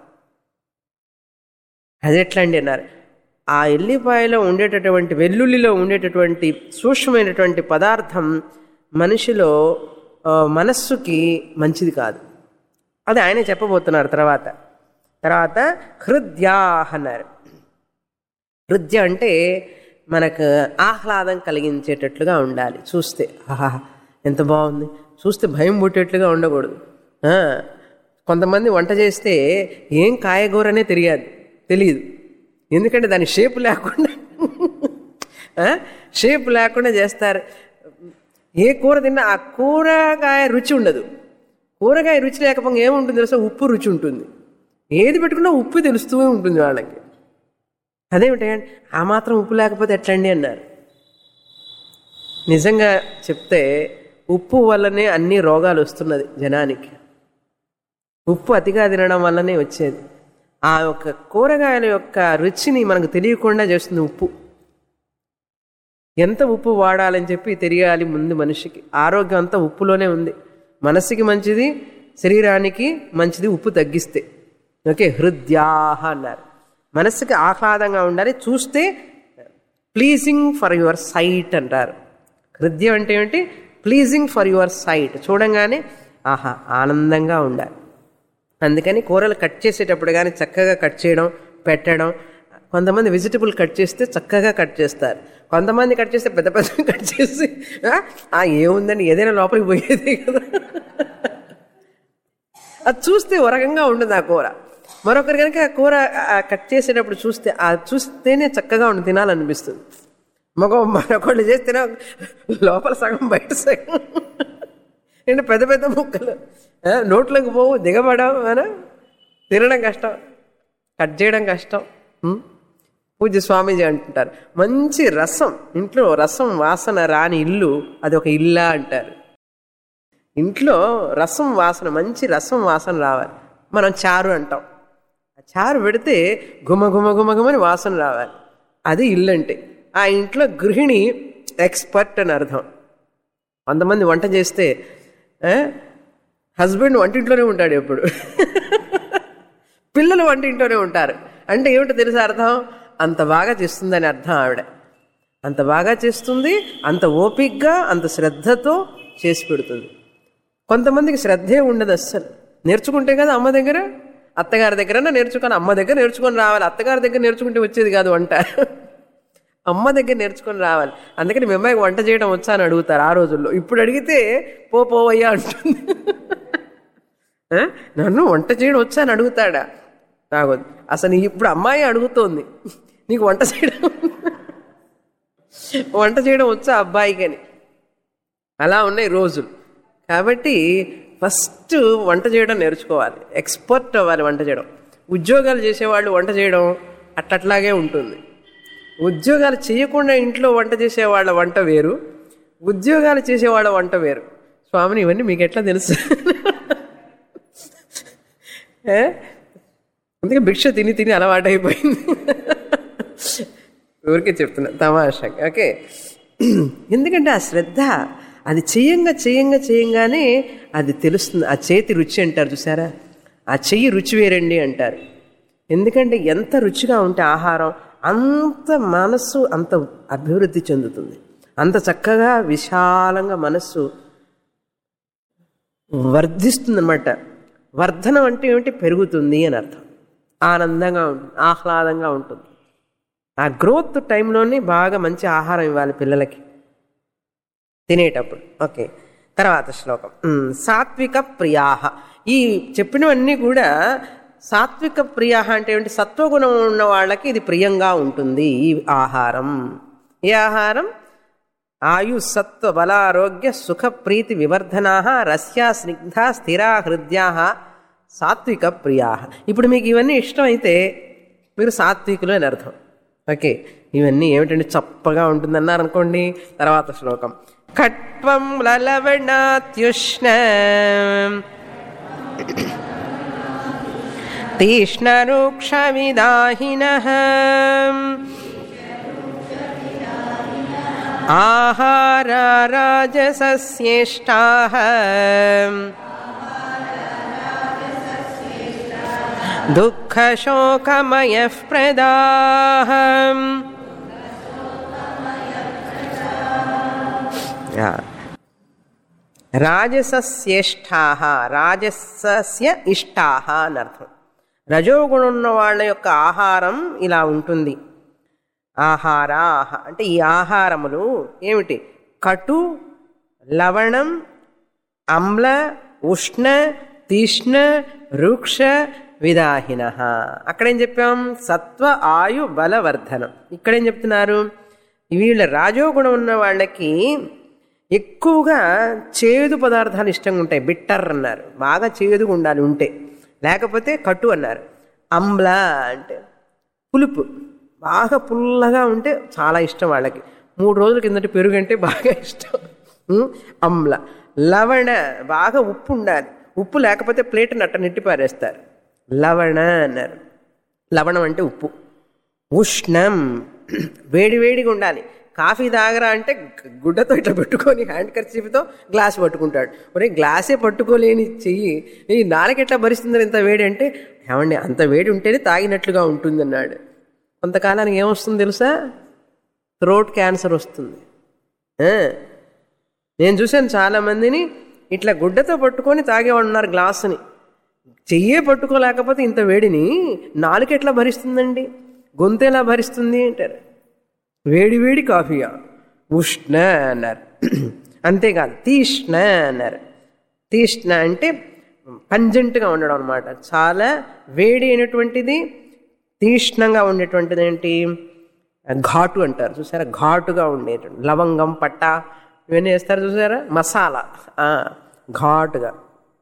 Speaker 1: అది ఎట్లా అండి అన్నారు ఆ ఎల్లిపాయలో ఉండేటటువంటి వెల్లుల్లిలో ఉండేటటువంటి సూక్ష్మమైనటువంటి పదార్థం మనిషిలో ఆ, మనస్సుకి మంచిది కాదు అది ఆయనే చెప్పబోతున్నారు తర్వాత తర్వాత హృద్యాహ్ అన్నారు హృద్య అంటే మనకు ఆహ్లాదం కలిగించేటట్లుగా ఉండాలి చూస్తే ఆహా ఎంత బాగుంది చూస్తే భయం పుట్టేట్లుగా ఉండకూడదు ఆ, కొంతమంది వంట చేస్తే ఏం కాయగూరనే తెలియదు తెలియదు ఎందుకంటే దాని షేప్ లేకుండా ఆ, షేప్ లేకుండా చేస్తారు ఏ కూర తిన్నా ఆ కూరగాయ రుచి ఉండదు కూరగాయ రుచి లేకపోతే ఏముంటుంది తెలుసా ఉప్పు రుచి ఉంటుంది ఏది పెట్టుకున్నా ఉప్పు తెలుస్తూ ఉంటుంది వాళ్ళకి అదేమిటండి ఆ మాత్రం ఉప్పు లేకపోతే ఎట్లండి అన్నారు నిజంగా చెప్తే ఉప్పు వల్లనే అన్ని రోగాలు వస్తున్నది జనానికి ఉప్పు అతిగా తినడం వల్లనే వచ్చేది ఆ యొక్క కూరగాయల యొక్క రుచిని మనకు తెలియకుండా చేస్తుంది ఉప్పు ఎంత ఉప్పు వాడాలని చెప్పి తెలియాలి ముందు మనిషికి ఆరోగ్యం అంతా ఉప్పులోనే ఉంది మనసుకి మంచిది శరీరానికి మంచిది ఉప్పు తగ్గిస్తే ఓకే హృద్యాహ అన్నారు మనసుకి ఆహ్లాదంగా ఉండాలి చూస్తే ప్లీజింగ్ ఫర్ యువర్ సైట్ అంటారు హృదయం అంటే ఏమిటి ప్లీజింగ్ ఫర్ యువర్ సైట్ చూడంగానే ఆహా ఆనందంగా ఉండాలి అందుకని కూరలు కట్ చేసేటప్పుడు కానీ చక్కగా కట్ చేయడం పెట్టడం కొంతమంది వెజిటబుల్ కట్ చేస్తే చక్కగా కట్ చేస్తారు కొంతమంది కట్ చేస్తే పెద్ద పెద్ద కట్ చేసి "ఆ, ఆ ఏముందని ఏదైనా లోపలికి పోయేదే కదా అది చూస్తే ఒక రకంగా ఉండదు ఆ కూర మరొకరు కనుక ఆ కూర ఆ కట్ చేసేటప్పుడు చూస్తే ఆ చూస్తేనే చక్కగా ఉండి తినాలనిపిస్తుంది మగ మరొకళ్ళు చేస్తేనే లోపల సగం బయట సగం అంటే పెద్ద పెద్ద ముక్కలు ఆ, నోట్లోకి పోవు దిగబడవు అనా తినడం కష్టం కట్ చేయడం కష్టం ఉం? పూజ్య స్వామీజీ అంటుంటారు మంచి రసం ఇంట్లో రసం వాసన రాని ఇల్లు అది ఒక ఇల్లా అంటారు ఇంట్లో రసం వాసన మంచి రసం వాసన రావాలి మనం చారు అంటాం ఆ చారు పెడితే గుమ గుమ గుమ గుమని వాసన రావాలి అది ఇల్లు అంటే ఆ ఇంట్లో గృహిణి ఎక్స్పర్ట్ అని అర్థం కొంతమంది వంట చేస్తే హస్బెండ్ వంటింట్లోనే ఉంటాడు ఎప్పుడు పిల్లలు వంటింట్లోనే ఉంటారు అంటే ఏమిటో తెలుసా అర్థం అంత బాగా చేస్తుందని అర్థం ఆవిడ అంత బాగా చేస్తుంది అంత ఓపిక్గా అంత శ్రద్ధతో చేసి పెడుతుంది కొంతమందికి శ్రద్ధే ఉండదు అస్సలు నేర్చుకుంటే కదా అమ్మ దగ్గర అత్తగారి దగ్గర నేర్చుకొని అమ్మ దగ్గర నేర్చుకొని రావాలి అత్తగారి దగ్గర నేర్చుకుంటే వచ్చేది కాదు వంట అమ్మ దగ్గర నేర్చుకొని రావాలి అందుకని మీ అమ్మాయికి వంట చేయడం వచ్చా అని అడుగుతారు ఆ రోజుల్లో ఇప్పుడు అడిగితే పో పోవయ్యా అంటుంది ఆ? నన్ను వంట చేయడం వచ్చా అని అడుగుతాడా నాకు అసలు ఇప్పుడు అమ్మాయి అడుగుతోంది నీకు వంట చేయడం వంట చేయడం వచ్చా అబ్బాయికని అలా ఉన్నాయి రోజులు కాబట్టి ఫస్ట్ వంట చేయడం నేర్చుకోవాలి ఎక్స్పర్ట్ అవ్వాలి వంట చేయడం ఉద్యోగాలు చేసేవాళ్ళు వంట చేయడం అట్లట్లాగే ఉంటుంది ఉద్యోగాలు చేయకుండా ఇంట్లో వంట చేసేవాళ్ళ వంట వేరు ఉద్యోగాలు చేసేవాళ్ళ వంట వేరు స్వామిని ఇవన్నీ మీకు ఎట్లా తెలుసు ఏ? అందుకే భిక్ష తిని తిని అలవాటైపోయింది ఊరికే చెప్తున్నా తమాషా ఓకే ఎందుకంటే ఆ శ్రద్ధ అది చేయంగా చేయంగా చేయంగానే అది తెలుస్తుంది ఆ చేతి రుచి అంటారు చూసారా ఆ చెయ్యి రుచి వేరండి అంటారు ఎందుకంటే ఎంత రుచిగా ఉంటే ఆహారం అంత మనస్సు అంత అభివృద్ధి చెందుతుంది అంత చక్కగా విశాలంగా మనస్సు వర్ధిస్తుందన్నమాట వర్ధనం అంటే ఏమిటి పెరుగుతుంది అని అర్థం ఆనందంగా ఉంటుంది ఆహ్లాదంగా ఉంటుంది ఆ గ్రోత్ టైంలోనే బాగా మంచి ఆహారం ఇవ్వాలి పిల్లలకి తినేటప్పుడు ఓకే తర్వాత శ్లోకం ఉమ్, సాత్విక ప్రియాహ ఈ చెప్పినవన్నీ కూడా సాత్విక ప్రియాహ అంటే ఏంటి సత్వగుణం ఉన్న వాళ్ళకి ఇది ప్రియంగా ఉంటుంది ఈ ఆహారం ఈ ఆహారం ఆయు సత్వ బలారోగ్య సుఖ ప్రీతి వివర్ధనా రస్యా స్నిగ్ధ స్థిరా హృద్యా సాత్విక ప్రియా ఇప్పుడు మీకు ఇవన్నీ ఇష్టమైతే మీరు సాత్వికులు అని అర్థం ఓకే ఇవన్నీ ఏమిటంటే చప్పగా ఉంటుందన్నారు అనుకోండి తర్వాత శ్లోకం కట్వం లలవణాత్యుష్ణ తీష్ణరూక్షమిదాహిన ఆహారా రాజసస్యేష్టా దుఃఖశోకమయ ప్రదాహ రాజసస్యేష్టా రాజసస్య ఇష్టా అని అర్థం రజోగుణం ఉన్న వాళ్ళ యొక్క ఆహారం ఇలా ఉంటుంది ఆహారాహ అంటే ఈ ఆహారములు ఏమిటి కటు లవణం అమ్ల ఉష్ణ తీష్ణ రూక్ష విదాహిన అక్కడేం చెప్పాం సత్వ ఆయు బలవర్ధనం ఇక్కడేం చెప్తున్నారు వీళ్ళ రాజోగుణం ఉన్న వాళ్ళకి ఎక్కువగా చేదు పదార్థాలు ఇష్టంగా ఉంటాయి బిట్టర్ అన్నారు బాగా చేదుగా ఉండాలి ఉంటే లేకపోతే కట్టు అన్నారు అమ్ల అంటే పులుపు బాగా పుల్లగా ఉంటే చాలా ఇష్టం వాళ్ళకి మూడు రోజుల కిందటి పెరుగు అంటే బాగా ఇష్టం ఉం? అమ్ల లవణ బాగా ఉప్పు ఉండాలి ఉప్పు లేకపోతే ప్లేట్ నట్ట నెట్టి పారేస్తారు లవణ అన్నారు లవణం అంటే ఉప్పు ఉష్ణం వేడి వేడిగా ఉండాలి కాఫీ తాగరా అంటే గుడ్డతో ఇట్లా పెట్టుకొని హ్యాండ్ కర్చీఫ్తో గ్లాస్ పట్టుకుంటాడు ఒరే గ్లాసే పట్టుకోలేని చెయ్యి ఈ నాలుగు ఎట్లా భరిస్తుందని ఇంత వేడి అంటే ఏమండి అంత వేడి ఉంటేనే తాగినట్లుగా ఉంటుంది అన్నాడు కొంతకాలానికి ఏమొస్తుంది తెలుసా థ్రోట్ క్యాన్సర్ వస్తుంది ఆ, నేను చూశాను చాలామందిని ఇట్లా గుడ్డతో పట్టుకొని తాగేవాడు ఉన్నారు గ్లాసుని చెయ్యే పట్టుకోలేకపోతే ఇంత వేడిని నాలుగు ఎట్లా భరిస్తుందండి గొంతు ఎలా భరిస్తుంది అంటారు వేడి వేడి కాఫీయా ఉష్ణ అన్నారు అంతేకాదు తీష్ణ అన్నారు తీష్ణ అంటే పంజెంట్గా ఉండడం అనమాట చాలా వేడి అయినటువంటిది తీష్ణంగా ఉండేటువంటిది ఏంటి ఘాటు అంటారు చూసారా ఘాటుగా ఉండేటువంటి లవంగం పట్ట ఇవన్నీ వేస్తారు చూసారా మసాలా ఆ, ఘాటుగా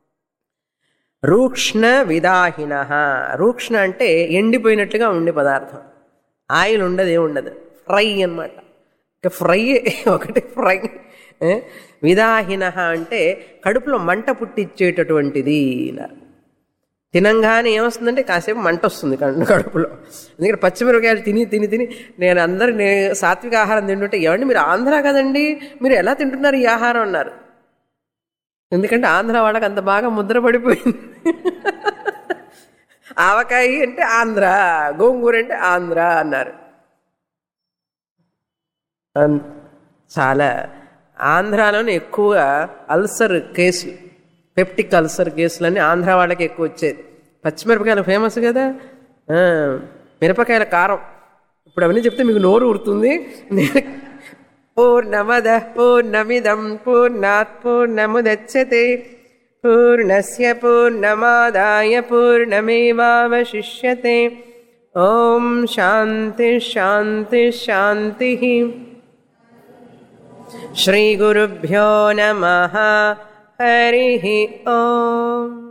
Speaker 1: రూక్ష్ణ విదాహిన రూక్ష్ణ అంటే ఎండిపోయినట్లుగా ఉండే పదార్థం ఆయిల్ ఉండదు ఏముండదు ఫ్రై అన్నమాట ఇక ఫ్రై ఒకటి ఫ్రై ఏ? విదాహిన అంటే కడుపులో మంట పుట్టించేటటువంటిది అన్నారు తినంగానే ఏమొస్తుందంటే కాసేపు మంట వస్తుంది కడు కడుపులో ఎందుకంటే పచ్చిమిరపకాయలు తిని తిని తిని నేను అందరు నేను సాత్విక ఆహారం తింటుంటే ఏమండి మీరు ఆంధ్ర కదండి మీరు ఎలా తింటున్నారు ఈ ఆహారం అన్నారు ఎందుకంటే ఆంధ్ర వాళ్ళకి అంత బాగా ముద్ర పడిపోయింది ఆవకాయ అంటే ఆంధ్ర గోంగూర అంటే ఆంధ్ర అన్నారు అన్- చాలా ఆంధ్రాలోనే ఎక్కువగా అల్సర్ కేసులు పెప్టిక్ అల్సర్ కేసులన్నీ ఆంధ్ర వాళ్ళకి ఎక్కువ వచ్చేది పచ్చిమిరపకాయలు ఫేమస్ కదా ఆ, మిరపకాయల కారం ఇప్పుడు అవన్నీ చెప్తే మీకు నోరు ఊరుతుంది పూర్ణమద పూర్ణమిదం పూర్ణాత్ పూర్ణముదచ్చతే పూర్ణస్య పూర్ణమాదాయ పూర్ణమేవావశిష్యతే ఓం శాంతి శాంతి శాంతి श्रीगुरुभ्यो नमः हरिः ओम्